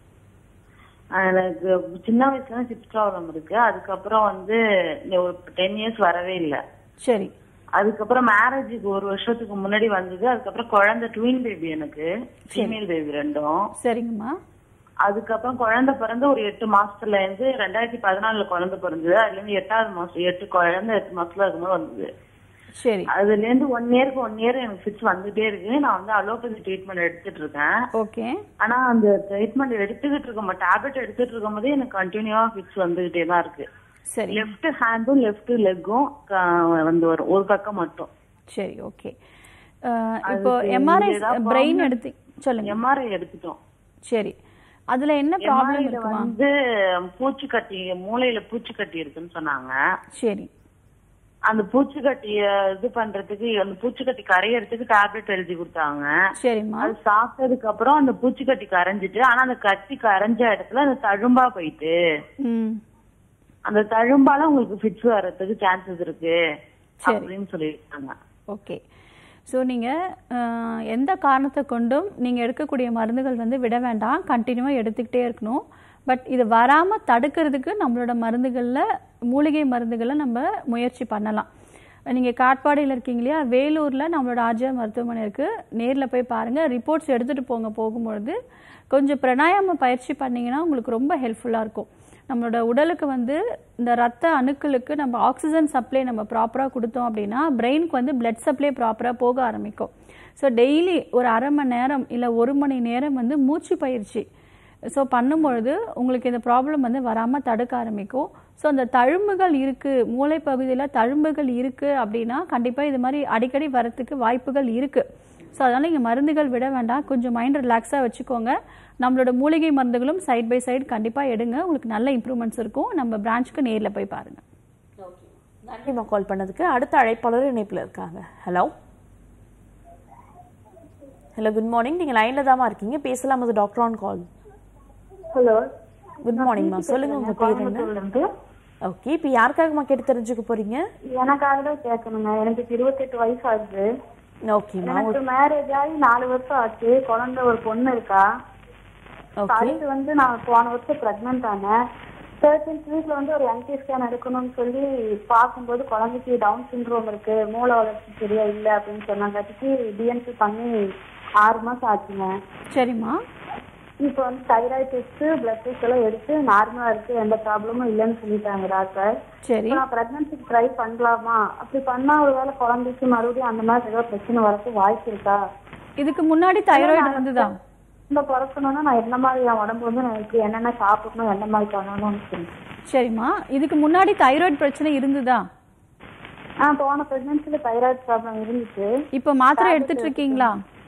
ஆ, எனக்கு சின்ன வயசுல ஃபிட் ப்ராப்ளம் இருக்கு அதுக்கப்புறம் வந்து இந்த ஒரு டென் இயர்ஸ் வரவே இல்ல சரி அதுக்கப்புறம் மேரேஜுக்கு ஒரு வருஷத்துக்கு முன்னாடி வந்தது அதுக்கப்புறம் குழந்தை ட்வின் பேபி எனக்கு ஃபீமேல் பேபி ரெண்டும் சரிங்கம்மா அதுக்கப்புறம் குழந்தை பிறந்து ஒரு எட்டு மாசத்துல இருந்து ரெண்டாயிரத்தி பதினாலுல குழந்தை பிறந்தது அதுல இருந்து எட்டாவது மாசம் எட்டு குழந்தை எட்டு மாசத்துல இருக்கும்போது வந்தது சரி அதுல இருந்து ஒன் இயருக்கு ஒன் இயர் எனக்கு ஃபிட்ஸ் வந்துட்டே இருக்கு நான் வந்து அலோபதி ட்ரீட்மெண்ட் எடுத்துட்டு இருக்கேன் ஓகே ஆனா அந்த ட்ரீட்மெண்ட் எடுத்துக்கிட்டு இருக்கும் டேப்லெட் எடுத்துட்டு இருக்கும் போதே எனக்கு கண்டினியூவா ஃபிட்ஸ் வந்துகிட்டே தான் இருக்கு சரி லெஃப்ட் ஹேண்டும் லெஃப்ட் லெக்கும் வந்து வரும் ஒரு பக்கம் மட்டும் சரி ஓகே இப்போ எம்ஆர்ஐ இதுதான் பிரெயின் problem. எடுத்து சொல்லுங்க எம்ஆர்ஐ எடுத்துட்டோம் சரி அதுல என்ன ப்ராப்ளம் MRI ல இருக்குமா வந்து பூச்சிக்கட்டி மூளையில பூச்சிக்கட்டி இருக்குன்னு சொன்னாங்க சரி அந்த பூச்சிக்கட்டிய இது பண்றதுக்கு அந்த பூச்சிக்கட்டி கரையறதுக்கு டேப்லெட் எழுதி கொடுத்தாங்க சரிம்மா அது சாப்பிட்டதுக்கு அப்புறம் அந்த பூச்சிக்கட்டி கரைஞ்சிட்டு ஆனா அந்த கட்டி கரைஞ்ச இடத்துல அந்த தழும்பா போயிட்டு ம் அந்த தழும்பால உங்களுக்கு ஃபிட்ஸ் வர்றதுக்கு சான்சஸ் இருக்கு சரி. அப்படின்னு சொல்லியிருக்காங்க ஓகே ஸோ நீங்கள் எந்த காரணத்தை கொண்டும் நீங்கள் எடுக்கக்கூடிய மருந்துகள் வந்து விட வேண்டாம் கண்டினியூவாக எடுத்துக்கிட்டே இருக்கணும் பட் இது வராமல் தடுக்கிறதுக்கு நம்மளோட மருந்துகளில் மூலிகை மருந்துகளை நம்ம முயற்சி பண்ணலாம் நீங்கள் காட்பாடியில் இருக்கீங்க இல்லையா வேலூரில் நம்மளோட ஆர்ஜிஆர் மருத்துவமனை இருக்குது நேரில் போய் பாருங்கள் ரிப்போர்ட்ஸ் எடுத்துகிட்டு போங்க போகும்பொழுது கொஞ்சம் பிராணாயாம பயிற்சி பண்ணிங்கன்னா உங்களுக்கு ரொம்ப ஹெல்ப்ஃபுல்லாக இருக்கும் நம்மளோட உடலுக்கு வந்து இந்த ரத்த அணுக்களுக்கு நம்ம ஆக்சிஜன் சப்ளை நம்ம ப்ராப்பராக கொடுத்தோம் அப்படின்னா பிரெயினுக்கு வந்து பிளட் சப்ளை ப்ராப்பராக போக ஆரம்பிக்கும் ஸோ டெய்லி ஒரு அரை மணி நேரம் இல்லை ஒரு மணி நேரம் வந்து மூச்சு பயிற்சி ஸோ பண்ணும்பொழுது உங்களுக்கு இந்த ப்ராப்ளம் வந்து வராமல் தடுக்க ஆரம்பிக்கும் ஸோ அந்த தழும்புகள் இருக்குது மூளை பகுதியில் தழும்புகள் இருக்குது அப்படின்னா கண்டிப்பாக இது மாதிரி அடிக்கடி வரத்துக்கு வாய்ப்புகள் இருக்குது ஸோ அதனால் நீங்கள் மருந்துகள் விட வேண்டாம் கொஞ்சம் மைண்ட் ரிலாக்ஸாக வச்சுக்கோங்க நம்மளோட மூலிகை மருந்துகளும் சைட் பை சைடு கண்டிப்பாக எடுங்க உங்களுக்கு நல்ல இம்ப்ரூவ்மெண்ட்ஸ் இருக்கும் நம்ம பிரான்ச்சுக்கு நேரில் போய் பாருங்கள் நன்றிம்மா கால் பண்ணதுக்கு அடுத்த அழைப்பாளர் இணைப்புல இருக்காங்க ஹலோ ஹலோ குட் மார்னிங் நீங்க லைன்ல தாமா இருக்கீங்க பேசலாம் அது doctor on call hello good மார்னிங்மா சொல்லுங்க உங்க பேர் என்ன கோயம்புத்தூர்ல இருந்து ஓகே இப்போ யாருக்காகமா கேட்டு தெரிஞ்சுக்க போறீங்க எனக்காக தான் கேட்கணுங்க எனக்கு இப்ப இருபத்தெட்டு வயசு ஆகுது ஓகேம்மா எனக்கு மேரேஜ் ஆகி நாலு வருஷம் ஆச்சு குழந்தை ஒரு பொண்ணு இருக்கா ஓகே அடுத்து வந்து நான் போன வருஷம் பிரெக்னென்ட் ஆனேன் தேர்ட்டீன்த் வீக்ல வந்து ஒரு என்டி ஸ்கேன் எடுக்கணும்னு சொல்லி பார்க்கும்போது குழந்தைக்கு டவுன் சிண்ட்ரோம் இருக்கு மூளை வளர்ச்சி சரியா இல்ல அப்படின்னு சொன்னாங்காட்டிக்கு டிஎன்சி பண்ணி ஆறு மாசம் ஆச்சுங்க சரிம்மா இப்போ வந்து தைராய்டு டெஸ்ட் பிளட் டெஸ்ட் எல்லாம் எடுத்து நார்மலா இருக்கு எந்த ப்ராப்ளமும் இல்லைன்னு சொல்லிட்டாங்க டாக்டர் சரி இப்போ நான் பிரெக்னன்சிக்கு ட்ரை பண்ணலாமா அப்படி பண்ணா ஒருவேளை குழந்தைக்கு மறுபடியும் அந்த மாதிரி ஏதோ பிரச்சனை வரக்கு வாய்ப்பு இருக்கா இதுக்கு முன்னாடி தைராய்டு இருந்துதா இந்த பிறக்கணும்னா நான் என்ன மாதிரி என் உடம்பு வந்து நான் இப்படி என்னென்ன சாப்பிடணும் என்ன மாதிரி பண்ணணும்னு சொல்லி சரிம்மா இதுக்கு முன்னாடி தைராய்டு பிரச்சனை இருந்துதா ஆ போன பிரெக்னன்சில தைராய்டு ப்ராப்ளம் இருந்துச்சு இப்போ மாத்திரை எடுத்துட்டு இருக்கீங்களா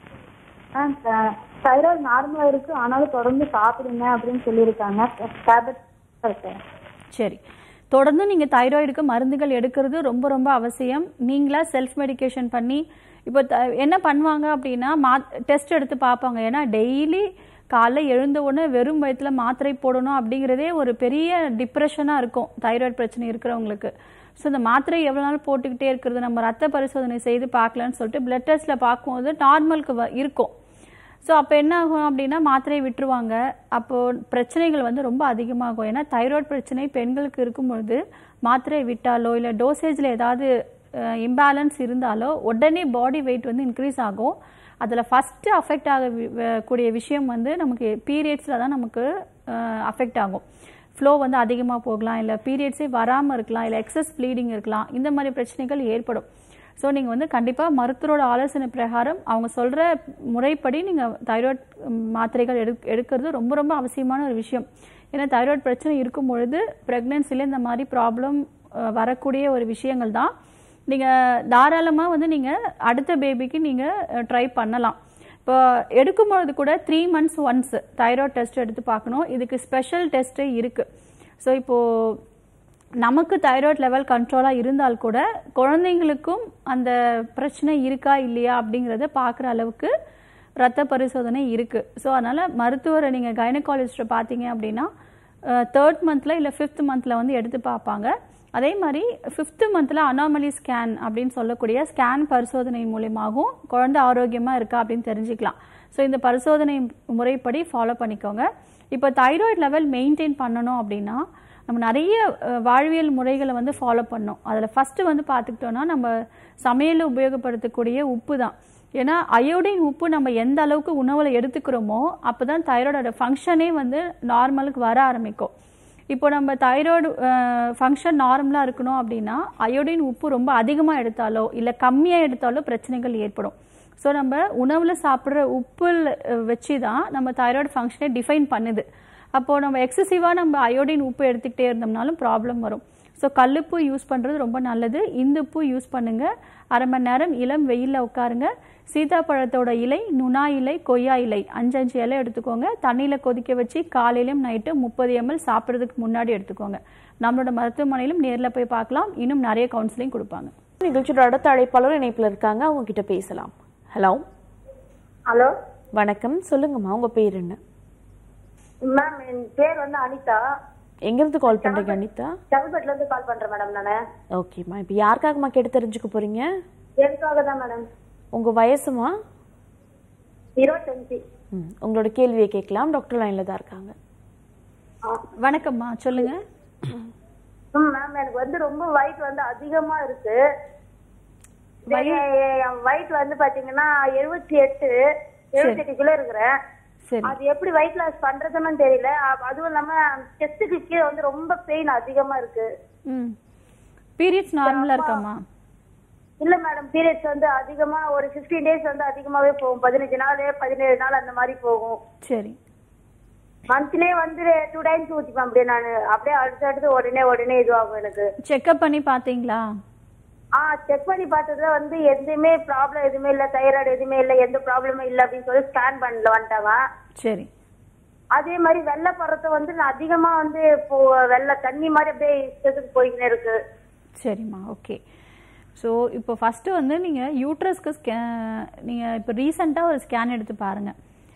ஆ தைராய்டு நார்மலா இருக்கு ஆனாலும் தொடர்ந்து சாப்பிடுங்க அப்படின்னு சொல்லியிருக்காங்க டேப்லெட் இருக்கேன் சரி தொடர்ந்து நீங்கள் தைராய்டுக்கு மருந்துகள் எடுக்கிறது ரொம்ப ரொம்ப அவசியம் நீங்களா செல்ஃப் மெடிகேஷன் பண்ணி இப்போ த- என்ன பண்ணுவாங்க அப்படின்னா மா டெஸ்ட் எடுத்து பார்ப்பாங்க ஏன்னா டெய்லி காலைல எழுந்த உடனே வெறும் வயிற்றுல மாத்திரை போடணும் அப்படிங்கிறதே ஒரு பெரிய டிப்ரெஷனாக இருக்கும் தைராய்டு பிரச்சனை இருக்கிறவங்களுக்கு ஸோ இந்த மாத்திரை எவ்வளோ நாள் போட்டுக்கிட்டே இருக்கிறது நம்ம ரத்த பரிசோதனை செய்து பார்க்கலான்னு சொல்லிட்டு பிளட் டெஸ்ட்டில் பார்க்கும்போது நார்மலுக்கு வ- இருக்கும் ஸோ அப்போ என்ன ஆகும் அப்படின்னா மாத்திரையை விட்டுருவாங்க அப்போது பிரச்சனைகள் வந்து ரொம்ப அதிகமாகும் ஏன்னா தைராய்டு பிரச்சனை பெண்களுக்கு இருக்கும் பொழுது மாத்திரையை விட்டாலோ இல்லை டோசேஜில் ஏதாவது இம்பேலன்ஸ் இருந்தாலோ உடனே பாடி வெயிட் வந்து இன்க்ரீஸ் ஆகும் அதில் ஃபஸ்ட்டு அஃபெக்ட் ஆக வி- வ- கூடிய விஷயம் வந்து நமக்கு பீரியட்ஸில் தான் நமக்கு அஃபெக்ட் ஆகும் ஃப்ளோ வந்து அதிகமாக போகலாம் இல்லை பீரியட்ஸே வராமல் இருக்கலாம் இல்லை எக்ஸஸ் ப்ளீடிங் இருக்கலாம் இந்த மாதிரி பிரச்சனைகள் ஏற்படும் ஸோ நீங்கள் வந்து கண்டிப்பாக மருத்துவரோட ஆலோசனை பிரகாரம் அவங்க சொல்கிற முறைப்படி நீங்கள் தைராய்டு மாத்திரைகள் எடு எடுக்கிறது ரொம்ப ரொம்ப அவசியமான ஒரு விஷயம் ஏன்னா தைராய்டு பிரச்சனை இருக்கும் பொழுது ப்ரெக்னென்சியில் இந்த மாதிரி ப்ராப்ளம் வரக்கூடிய ஒரு விஷயங்கள் தான் நீங்கள் தாராளமாக வந்து நீங்கள் அடுத்த பேபிக்கு நீங்கள் ட்ரை பண்ணலாம் இப்போ எடுக்கும்பொழுது கூட three months once thyroid test எடுத்து பார்க்கணும் இதுக்கு ஸ்பெஷல் டெஸ்ட்டே இருக்குது ஸோ இப்போது நமக்கு தைராய்டு லெவல் கண்ட்ரோலாக இருந்தால் கூட குழந்தைங்களுக்கும் அந்த பிரச்சனை இருக்கா இல்லையா அப்படிங்கிறத பார்க்குற அளவுக்கு ரத்த பரிசோதனை இருக்குது ஸோ அதனால் மருத்துவரை நீங்கள் கைனகாலஜிஸ்ட்டை பார்த்தீங்க அப்படின்னா தேர்ட் மந்தில் இல்லை ஃபிஃப்த் மந்தில் வந்து எடுத்து பார்ப்பாங்க அதே மாதிரி ஃபிஃப்த்து மந்தில் அனாமலி ஸ்கேன் அப்படின்னு சொல்லக்கூடிய ஸ்கேன் பரிசோதனை மூலியமாகவும் குழந்தை ஆரோக்கியமாக இருக்கா அப்படின்னு தெரிஞ்சுக்கலாம் ஸோ இந்த பரிசோதனை முறைப்படி ஃபாலோ பண்ணிக்கோங்க இப்போ தைராய்டு லெவல் மெயின்டைன் பண்ணணும் அப்படின்னா நம்ம நிறைய அஹ், வாழ்வியல் முறைகளை வந்து ஃபாலோ பண்ணோம் அதில் ஃபஸ்ட்டு வந்து பார்த்துக்கிட்டோன்னா நம்ம சமையலில் உபயோகப்படுத்தக்கூடிய உப்பு தான் ஏன்னா அயோடின் உப்பு நம்ம எந்த அளவுக்கு உணவில் எடுத்துக்கிறோமோ அப்போ தான் தைராய்டோட ஃபங்க்ஷனே வந்து நார்மலுக்கு வர ஆரம்பிக்கும் இப்போ நம்ம தைராய்டு ஃபங்க்ஷன் நார்மலாக இருக்கணும் அப்படின்னா அயோடின் உப்பு ரொம்ப அதிகமாக எடுத்தாலோ இல்லை கம்மியாக எடுத்தாலோ பிரச்சனைகள் ஏற்படும் ஸோ நம்ம உணவில் சாப்பிட்ற உப்பு வச்சு தான் நம்ம தைராய்டு ஃபங்க்ஷனை டிஃபைன் பண்ணுது அப்போது நம்ம எக்ஸசிவாக நம்ம அயோடின் உப்பு எடுத்துக்கிட்டே இருந்தோம்னாலும் ப்ராப்ளம் வரும் ஸோ கல்லுப்பு யூஸ் பண்ணுறது ரொம்ப நல்லது இந்துப்பு யூஸ் பண்ணுங்கள் அரை மணி நேரம் இளம் வெயிலில் உட்காருங்க சீதாப்பழத்தோட இலை நுணா இலை கொய்யா இலை அஞ்சு அஞ்சு இலை எடுத்துக்கோங்க தண்ணியில் கொதிக்க வச்சு காலையிலும் நைட்டு முப்பது எம்எல் சாப்பிட்றதுக்கு முன்னாடி எடுத்துக்கோங்க நம்மளோட மருத்துவமனையிலும் நேரில் போய் பார்க்கலாம் இன்னும் நிறைய கவுன்சிலிங் கொடுப்பாங்க நிகழ்ச்சியோட அடுத்த அழைப்பாளர் இணைப்புல இருக்காங்க அவங்க கிட்ட பேசலாம் ஹலோ ஹலோ வணக்கம் சொல்லுங்கம்மா உங்க பேர் என்ன மேம் என் பேர் வந்து அனிதா எங்க இருந்து கால் பண்றீங்க அனிதா செவல்பேட்ல இருந்து கால் பண்றேன் மேடம் நானு ஓகேம்மா இப்போ யாருக்காகம்மா கேட்டு தெரிஞ்சுக்க போறீங்க எனக்காக தான் மேடம் உங்க வயசுமா இருபத்தஞ்சு ம், உங்களோட கேள்வியை கேட்கலாம் டாக்டர் லைன்ல தான் இருக்காங்க வணக்கம்மா சொல்லுங்க ம் மேம் எனக்கு வந்து ரொம்ப weight வந்து அதிகமா இருக்கு weight வந்து பாத்தீங்கன்னா எழுபத்தி எட்டு எழுபத்தி எட்டு கிலோ இருக்கிறேன் சரி அது எப்படி weight loss பண்றதுன்னு தெரியல அ- அதுவும் இல்லாம செஸ்ட்டுக்கு கீழே வந்து ரொம்ப பெயின் அதிகமா இருக்கு ம் பீரியட்ஸ் நார்மலாக இருக்காம்மா இல்ல மேடம் பீரியட்ஸ் வந்து அதிகமா ஒரு 15 டேஸ் வந்து அதிகமாவே போகும் பதினஞ்சு நாள் பதினேழு நாள் அந்த மாதிரி போகும் சரி மந்த்லயே வந்து டூ டைம்ஸ் ஊத்திப்பேன் அப்படியே நான் அப்படியே அடுத்து அடுத்து உடனே உடனே இதுவாகும் எனக்கு செக்அப் பண்ணி பார்த்தீங்களா ஆ செக் பண்ணி பார்த்ததுல வந்து எதுவுமே ப்ராப்ளம் எதுவுமே இல்ல தைராய்டு எதுவுமே இல்ல எந்த ப்ராப்ளமும் இல்ல அப்படின்னு சொல்லி ஸ்கேன் பண்ணல வந்துட்டாங்க சரி அதே மாதிரி வெள்ளை பறத்தை வந்து நான் அதிகமா வந்து இப்போ வெள்ளை தண்ணி மாதிரி அப்படியே இஷ்டத்துக்கு போய்க்கினே இருக்கு சரிம்மா ஓகே ஸோ இப்போ ஃபஸ்ட்டு வந்து நீங்கள் யூட்ரஸ்க்கு ஸ்கே நீங்கள் இப்போ ரீசெண்டாக ஒரு ஸ்கேன் எடுத்து பாருங்கள்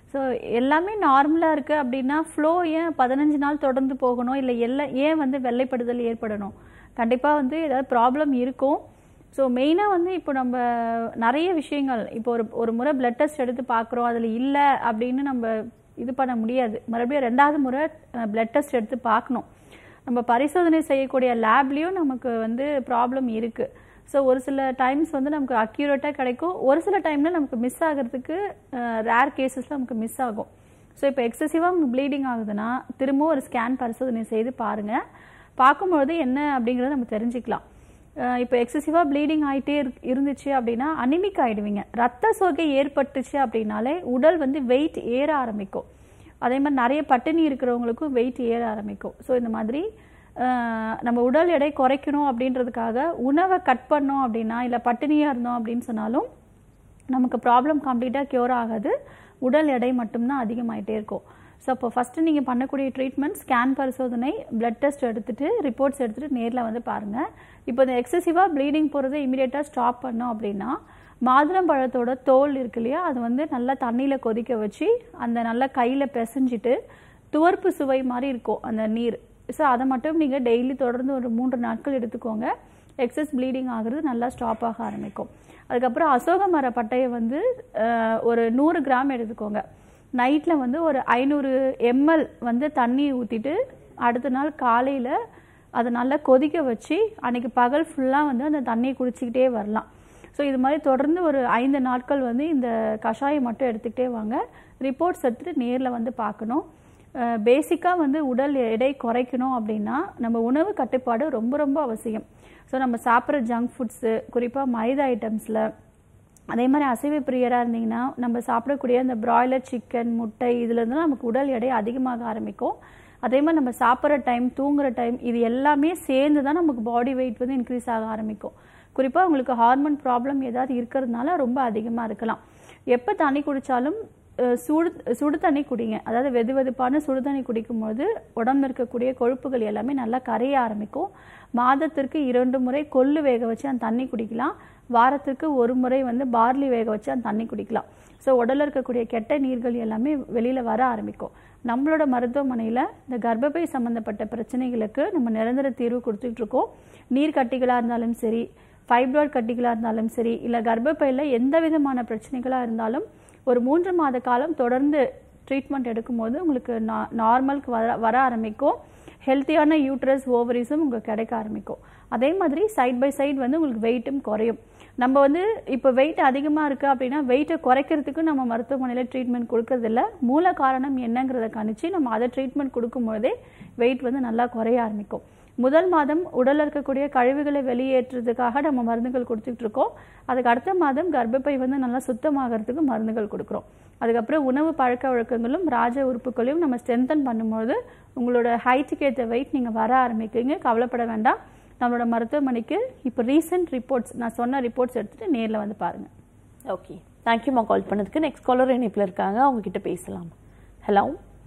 ஸோ எல்லாமே நார்மலாக இருக்குது அப்படின்னா ஃப்ளோ ஏன் பதினஞ்சு நாள் தொடர்ந்து போகணும் இல்லை எல்லாம் ஏன் வந்து வெள்ளைப்படுதல் ஏற்படணும் கண்டிப்பாக வந்து ஏதாவது ப்ராப்ளம் இருக்கும் ஸோ மெயினாக வந்து இப்போ நம்ம நிறைய விஷயங்கள் இப்போ ஒரு ஒரு முறை பிளட் டெஸ்ட் எடுத்து பார்க்குறோம் அதில் இல்லை அப்படின்னு நம்ம இது பண்ண முடியாது மறுபடியும் ரெண்டாவது முறை பிளட் டெஸ்ட் எடுத்து பார்க்கணும் நம்ம பரிசோதனை செய்யக்கூடிய லேப்லேயும் நமக்கு வந்து ப்ராப்ளம் இருக்குது ஸோ ஒரு சில டைம்ஸ் வந்து நமக்கு அக்யூரேட்டாக கிடைக்கும் ஒரு சில டைமில் நமக்கு மிஸ் ஆகிறதுக்கு ரேர் கேசஸில் நமக்கு மிஸ் ஆகும் ஸோ இப்போ எக்ஸசிவாக உங்களுக்கு ப்ளீடிங் ஆகுதுன்னா திரும்பவும் ஒரு ஸ்கேன் பரிசோதனை செய்து பாருங்கள் பார்க்கும்பொழுது என்ன அப்படிங்கிறத நம்ம தெரிஞ்சுக்கலாம் அஹ் இப்போ எக்ஸசிவாக ப்ளீடிங் ஆகிட்டே இருந்துச்சு அப்படின்னா அனிமிக் ஆகிடுவீங்க ரத்த சோகை ஏற்பட்டுச்சு அப்படின்னாலே உடல் வந்து வெயிட் ஏற ஆரம்பிக்கும் அதே மாதிரி நிறைய பட்டினி இருக்கிறவங்களுக்கும் வெயிட் ஏற ஆரம்பிக்கும் ஸோ இந்த மாதிரி அஹ், நம்ம உடல் எடை குறைக்கணும் அப்படின்றதுக்காக உணவை கட் பண்ணோம் அப்படின்னா இல்லை பட்டினியாக இருந்தோம் அப்படின்னு சொன்னாலும் நமக்கு ப்ராப்ளம் கம்ப்ளீட்டாக க்யூர் ஆகாது உடல் எடை மட்டும்தான் அதிகமாயிட்டே இருக்கும் ஸோ அப்போ ஃபஸ்ட்டு நீங்கள் பண்ணக்கூடிய ட்ரீட்மெண்ட் ஸ்கேன் பரிசோதனை பிளட் டெஸ்ட் எடுத்துட்டு ரிப்போர்ட்ஸ் எடுத்துட்டு நேரில் வந்து பாருங்கள் இப்போ இந்த எக்ஸசிவாக ப்ளீடிங் போகிறத இமீடியட்டாக ஸ்டாப் பண்ணோம் அப்படின்னா மாதுளம்பழத்தோட தோல் இருக்கு இல்லையா அது வந்து நல்லா தண்ணியில் கொதிக்க வச்சு அந்த நல்லா கையில் பிசைஞ்சிட்டு துவர்ப்பு சுவை மாதிரி இருக்கும் அந்த நீர் ஸோ அதை மட்டும் நீங்கள் டெய்லி தொடர்ந்து ஒரு மூன்று நாட்கள் எடுத்துக்கோங்க எக்ஸஸ் ப்ளீடிங் ஆகுறது நல்லா ஸ்டாப் ஆக ஆரம்பிக்கும் அதுக்கப்புறம் அசோக மர பட்டையை வந்து அஹ், ஒரு நூறு கிராம் எடுத்துக்கோங்க நைட்டில் வந்து ஒரு ஐநூறு எம்எல் வந்து தண்ணி ஊற்றிட்டு அடுத்த நாள் காலையில் அதை நல்லா கொதிக்க வச்சு அன்னைக்கு பகல் ஃபுல்லாக வந்து அந்த தண்ணியை குடிச்சிக்கிட்டே வரலாம் ஸோ இது மாதிரி தொடர்ந்து ஒரு ஐந்து நாட்கள் வந்து இந்த கஷாயம் மட்டும் எடுத்துக்கிட்டே வாங்க ரிப்போர்ட்ஸ் எடுத்துகிட்டு நேரில் வந்து பார்க்கணும் பேசிக்காக வந்து உடல் எடை குறைக்கணும் அப்படின்னா நம்ம உணவு கட்டுப்பாடு ரொம்ப ரொம்ப அவசியம் ஸோ நம்ம சாப்பிட்ற ஜங்க் ஃபுட்ஸு குறிப்பாக மைதா ஐட்டம்ஸில் அதே மாதிரி அசைவ பிரியராக இருந்தீங்கன்னா நம்ம சாப்பிடக்கூடிய இந்த பிராய்லர் சிக்கன் முட்டை இதுல இருந்து நமக்கு உடல் எடை அதிகமாக ஆரம்பிக்கும் அதே மாதிரி நம்ம சாப்பிட்ற டைம் தூங்குற டைம் இது எல்லாமே சேர்ந்து தான் நமக்கு பாடி வெயிட் வந்து இன்க்ரீஸ் ஆக ஆரம்பிக்கும் குறிப்பாக உங்களுக்கு ஹார்மோன் ப்ராப்ளம் ஏதாவது இருக்கிறதுனால ரொம்ப அதிகமாக இருக்கலாம் எப்போ தண்ணி குடித்தாலும் சுடு சுடு தண்ணி குடிங்க அதாவது வெது வெதுப்பான சுடு தண்ணி குடிக்கும்போது உடம்புல இருக்கக்கூடிய கொழுப்புகள் எல்லாமே நல்லா கரைய ஆரம்பிக்கும் மாதத்திற்கு இரண்டு முறை கொள்ளு வேக வச்சு அந்த தண்ணி குடிக்கலாம் வாரத்திற்கு ஒரு முறை வந்து பார்லி வேக வச்சு அந்த தண்ணி குடிக்கலாம் ஸோ உடலில் இருக்கக்கூடிய கெட்ட நீர்கள் எல்லாமே வெளியில் வர ஆரம்பிக்கும் நம்மளோட மருத்துவமனையில் இந்த கர்ப்பப்பை சம்மந்தப்பட்ட பிரச்சனைகளுக்கு நம்ம நிரந்தர தீர்வு கொடுத்துட்டு இருக்கோம் நீர் கட்டிகளாக இருந்தாலும் சரி ஃபைப்ராய்ட் கட்டிகளாக இருந்தாலும் சரி இல்லை கர்ப்பப்பையில் எந்த விதமான பிரச்சனைகளாக இருந்தாலும் ஒரு மூன்று மாத காலம் தொடர்ந்து ட்ரீட்மெண்ட் எடுக்கும்போது உங்களுக்கு நா- நார்மலுக்கு வர வர ஆரம்பிக்கும் ஹெல்த்தியான யூட்ரஸ் ஓவரிஸும் உங்களுக்கு கிடைக்க ஆரம்பிக்கும் அதே மாதிரி சைட் பை சைடு வந்து உங்களுக்கு வெயிட்டும் குறையும் நம்ம வந்து இப்போ வெயிட் அதிகமாக இருக்குது அப்படின்னா வெயிட்டை குறைக்கிறதுக்கு நம்ம மருத்துவமனையில் ட்ரீட்மெண்ட் கொடுக்கறதில்ல மூல காரணம் என்னங்கிறத கணிச்சு நம்ம அதை ட்ரீட்மெண்ட் கொடுக்கும்போதே வெயிட் வந்து நல்லா குறைய ஆரம்பிக்கும் முதல் மாதம் உடல்ல இருக்கக்கூடிய கழிவுகளை வெளியேற்றுறதுக்காக நம்ம மருந்துகள் கொடுத்துட்டு இருக்கோம் அதுக்கு அடுத்த மாதம் கர்ப்பப்பை வந்து நல்லா சுத்தமாகறதுக்கு மருந்துகள் கொடுக்குறோம் அதுக்கப்புறம் உணவு பழக்க வழக்கங்களும் ராஜ உறுப்புகளையும் நம்ம ஸ்ட்ரென்தன் பண்ணும்போது உங்களோட ஹைட்டுக்கு ஏற்ற வெயிட் நீங்கள் வர ஆரம்பிக்கிறீங்க கவலைப்பட வேண்டாம் நம்மளோட மருத்துவமனைக்கு இப்போ ரீசெண்ட் ரிப்போர்ட்ஸ் நான் சொன்ன ரிப்போர்ட்ஸ் எடுத்துட்டு நேரில் வந்து பாருங்கள் ஓகே தேங்க்யூம்மா கால் பண்ணதுக்கு நெக்ஸ்ட் காலர் இணைப்பில் இருக்காங்க அவங்க கிட்ட பேசலாம் ஹலோ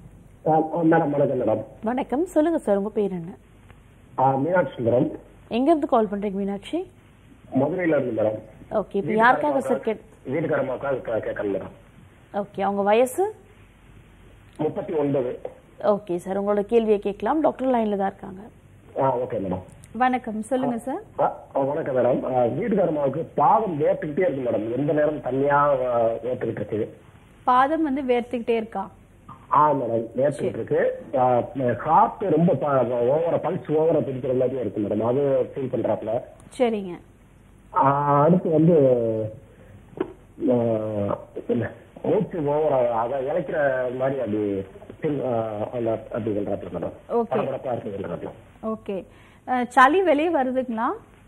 மேடம் வணக்கம் மேடம் வணக்கம் சொல்லுங்க சார் உங்க பேர் என்ன ஆ, மீனாட்சி சுந்தரம் எங்க இருந்து கால் பண்றீங்க மீனாட்சி மதுரையில இருந்து மேடம் ஓகே இப்போ யாருக்காக சார் கேட் வீட்டுக்காரமாக்கா கேட்கறேன் மேடம் ஓகே அவங்க வயசு முப்பத்தி ஒன்பது ஓகே சார் உங்களோட கேள்வியை கேட்கலாம் டாக்டர் லைன்ல தான் இருக்காங்க ஆ ஓகே மேடம் வணக்கம் சொல்லுங்க சார் ஆ, ஆ, வணக்கம் மேடம் ஆ, வீட்டுக்காரமாவுக்கு பாதம் வேர்த்துக்கிட்டே இருக்கு மேடம் எந்த நேரம் தண்ணியா ஆ, வேர்த்துக்கிட்டு இருக்கு பாதம் வந்து வேர்த்துக்கிட்டே இருக்கா ஆ மேடம் வேர்த்துக்கிட்டு இருக்கு ஹார்ட் ரொம்ப ஓவர பல்ஸ் ஓவரா பிடிக்கிற மாதிரியே இருக்கு மேடம் அது ஃபீல் பண்றாப்ல சரிங்க ஆ, அடுத்து வந்து ஆ, என்ன, மூச்சு ஓவரா அதான் இழைக்கிற மாதிரி அப்படி feel, ஆ, அந்த அப்படி பண்றாப்ல மேடம் Okay. படபடப்பா இருக்கு பண்றாப்ல ஓகே அஹ், சளி வெளியே வருதுங்களா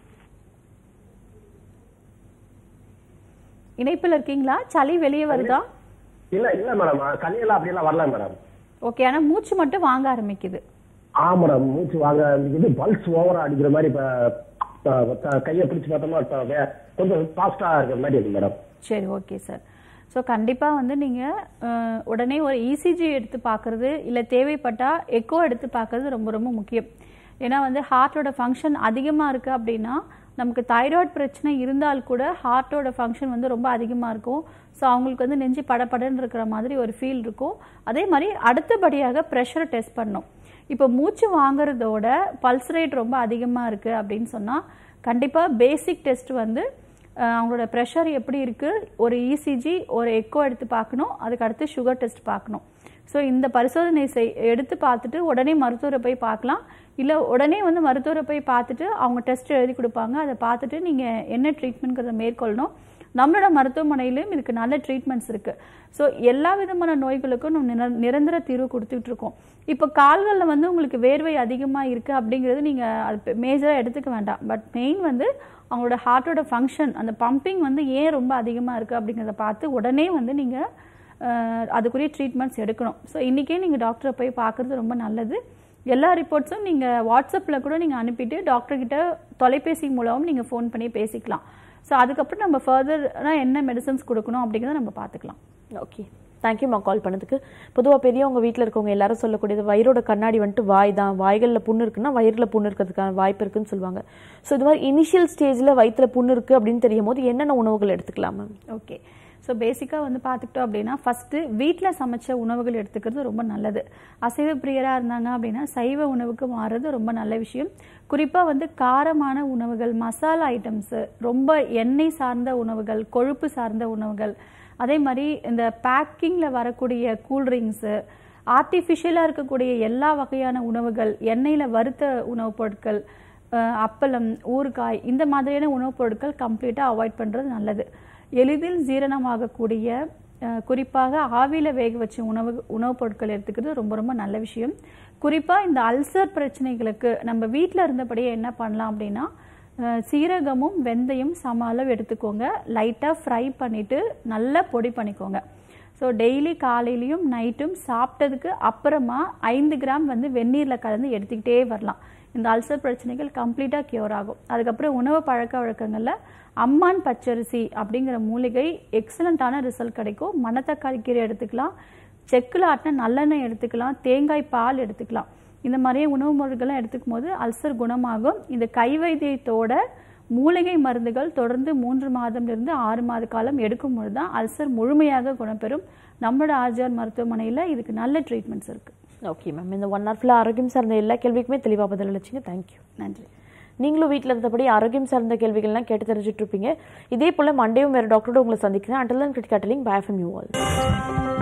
இணைப்பில் இருக்கீங்களா சளி வெளியே வருதா இல்ல இல்ல மேடம் சளியெல்லாம் அப்படியெல்லாம் வரல மேடம் ஓகே ஆனா மூச்சு மட்டும் வாங்க ஆரம்பிக்குது ஆ மேடம் மூச்சு வாங்க இது பல்ஸ் ஓவரா அடிக்கிற மாதிரி இப்ப இப்ப த- கையை பிடிச்சு பார்த்தோம்னா இப்ப வே- கொஞ்சம் ஃபாஸ்டா இருக்கிற மாதிரி இருக்கு மேடம் சரி ஓகே சார் ஸோ கண்டிப்பாக வந்து நீங்கள் உடனே ஒரு இசிஜி எடுத்து பார்க்குறது இல்லை தேவைப்பட்டால் எக்கோ எடுத்து பார்க்குறது ரொம்ப ரொம்ப முக்கியம் ஏன்னா வந்து ஹார்ட்டோட ஃபங்க்ஷன் அதிகமாக இருக்குது அப்படின்னா நமக்கு தைராய்டு பிரச்சனை இருந்தால் கூட ஹார்ட்டோட ஃபங்க்ஷன் வந்து ரொம்ப அதிகமாக இருக்கும் ஸோ அவங்களுக்கு வந்து நெஞ்சு படபடன்னு இருக்கிற மாதிரி ஒரு ஃபீல் இருக்கும் அதே மாதிரி அடுத்தபடியாக ப்ரெஷரை டெஸ்ட் பண்ணணும் இப்போ மூச்சு வாங்குறதோட பல்ஸ் ரேட் ரொம்ப அதிகமாக இருக்குது அப்படின்னு சொன்னால் கண்டிப்பாக பேசிக் டெஸ்ட் வந்து அஹ், அவங்களோட ப்ரெஷர் எப்படி இருக்குது ஒரு இசிஜி ஒரு எக்கோ எடுத்து பார்க்கணும் அதுக்கு அடுத்து சுகர் டெஸ்ட் பார்க்கணும் ஸோ இந்த பரிசோதனை செய் எடுத்து பார்த்துட்டு உடனே மருத்துவரை போய் பார்க்கலாம் இல்லை உடனே வந்து மருத்துவரை போய் பார்த்துட்டு அவங்க டெஸ்ட் எழுதி கொடுப்பாங்க அதை பார்த்துட்டு நீங்கள் என்ன ட்ரீட்மெண்ட்ங்கிறத மேற்கொள்ளணும் நம்மளோட மருத்துவமனையிலும் இதுக்கு நல்ல ட்ரீட்மெண்ட்ஸ் இருக்குது ஸோ எல்லா விதமான நோய்களுக்கும் நம்ம நிர- நிரந்தர தீர்வு கொடுத்துட்டு இருக்கோம் இப்போ கால்களில் வந்து உங்களுக்கு வேர்வை அதிகமாக இருக்குது அப்படிங்கிறது நீங்கள் அது மேஜராக எடுத்துக்க வேண்டாம் பட் மெயின் வந்து அவங்களோட ஹார்ட்டோட ஃபங்க்ஷன் அந்த பம்பிங் வந்து ஏன் ரொம்ப அதிகமாக இருக்குது அப்படிங்கிறத பார்த்து உடனே வந்து நீங்கள் அஹ் அதுக்குரிய ட்ரீட்மெண்ட்ஸ் எடுக்கணும் ஸோ இன்றைக்கே நீங்கள் டாக்டரை போய் பார்க்குறது ரொம்ப நல்லது எல்லா ரிப்போர்ட்ஸும் நீங்கள் வாட்ஸ்அப்பில் கூட நீங்கள் அனுப்பிட்டு டாக்டர்கிட்ட தொலைபேசி மூலமும் நீங்கள் ஃபோன் பண்ணி பேசிக்கலாம் ஸோ அதுக்கப்புறம் நம்ம ஃபர்தராக என்ன மெடிசன்ஸ் கொடுக்கணும் அப்படிங்கிறத நம்ம பார்த்துக்கலாம் ஓகே தேங்க்யூம்மா கால் பண்ணதுக்கு பொதுவாக பெரியவங்க வீட்டில் இருக்கவங்க எல்லாரும் சொல்லக்கூடியது வயிறோட கண்ணாடி வந்துட்டு வாய் தான் வாய்களில் புண்ணு இருக்குன்னா வயிறில் புண்ணு இருக்கிறதுக்கான வாய்ப்பு இருக்குன்னு சொல்லுவாங்க ஸோ இது மாதிரி இனிஷியல் ஸ்டேஜில் வயிற்றுல புண்ணு இருக்குது அப்படின்னு தெரியும் போது என்னென்ன உணவுகள் எடுத்துக்கலாம் மேம் ஓகே ஸோ பேசிக்காக வந்து பார்த்துக்கிட்டோம் அப்படின்னா ஃபஸ்ட்டு வீட்டில் சமைச்ச உணவுகள் எடுத்துக்கிறது ரொம்ப நல்லது அசைவ பிரியராக இருந்தாங்க அப்படின்னா சைவ உணவுக்கு மாறுறது ரொம்ப நல்ல விஷயம் குறிப்பாக வந்து காரமான உணவுகள் மசாலா ஐட்டம்ஸு ரொம்ப எண்ணெய் சார்ந்த உணவுகள் கொழுப்பு சார்ந்த உணவுகள் அதே மாதிரி இந்த பேக்கிங்கில் வரக்கூடிய கூல்ட்ரிங்க்ஸு ஆர்டிஃபிஷியலாக இருக்கக்கூடிய எல்லா வகையான உணவுகள் எண்ணெயில் வறுத்த உணவுப் பொருட்கள் அஹ் அப்பளம் ஊறுகாய் இந்த மாதிரியான உணவுப் பொருட்கள் கம்ப்ளீட்டாக அவாய்ட் பண்ணுறது நல்லது எளிதில் ஜீரணமாகக்கூடிய அஹ், குறிப்பாக ஆவியில் வேக வச்ச உணவு உணவுப் பொருட்கள் எடுத்துக்கிறது ரொம்ப ரொம்ப நல்ல விஷயம் குறிப்பாக இந்த அல்சர் பிரச்சனைகளுக்கு நம்ம வீட்டில் இருந்தபடியே என்ன பண்ணலாம் அப்படின்னா அஹ், சீரகமும் வெந்தயம் சம அளவு எடுத்துக்கோங்க லைட்டாக ஃப்ரை பண்ணிவிட்டு நல்லா பொடி பண்ணிக்கோங்க ஸோ டெய்லி காலையிலையும் நைட்டும் சாப்பிட்டதுக்கு அப்புறமா ஐந்து கிராம் வந்து வெந்நீரில் கலந்து எடுத்துக்கிட்டே வரலாம் இந்த அல்சர் பிரச்சனைகள் கம்ப்ளீட்டாக கியூர் ஆகும் அதுக்கப்புறம் உணவு பழக்க வழக்கங்களில் அம்மான் பச்சரிசி அப்படிங்கிற மூலிகை எக்ஸலண்ட்டான ரிசல்ட் கிடைக்கும் மணத்தக்காளி கீரை எடுத்துக்கலாம் செக்கில் ஆட்டின நல்லெண்ணெய் எடுத்துக்கலாம் தேங்காய் பால் எடுத்துக்கலாம் இந்த மாதிரியே உணவு முறைகள்லாம் எடுத்துக்கும் போது அல்சர் குணமாகும் இந்த கை வைத்தியத்தோட மூலிகை மருந்துகள் தொடர்ந்து மூன்று மாதம்லிருந்து ஆறு மாத காலம் எடுக்கும் பொழுது தான் அல்சர் முழுமையாக குணப்பெறும் நம்மளோட ஆர்ஜிஆர் மருத்துவமனையில் இதுக்கு நல்ல ட்ரீட்மெண்ட்ஸ் இருக்குது ஓகே மேம் இந்த ஒன் ஹவர் ஃபுல்லாக ஆரோக்கியம் சார்ந்த எல்லா கேள்விக்குமே தெளிவாக பதில் அளிச்சிங்க தேங்க்யூ நன்றி நீங்களும் வீட்டில் இருந்தபடி ஆரோக்கியம் சார்ந்த கேள்விகள்லாம் கேட்டு தெரிஞ்சுட்டு இருப்பீங்க இதே போல் மண்டேவும் வேறு டாக்டரோட உங்களை சந்திக்கிறேன் அண்டல் கிரிக்கெட்டலிங் பை ஃப்ரம் யூ ஆல்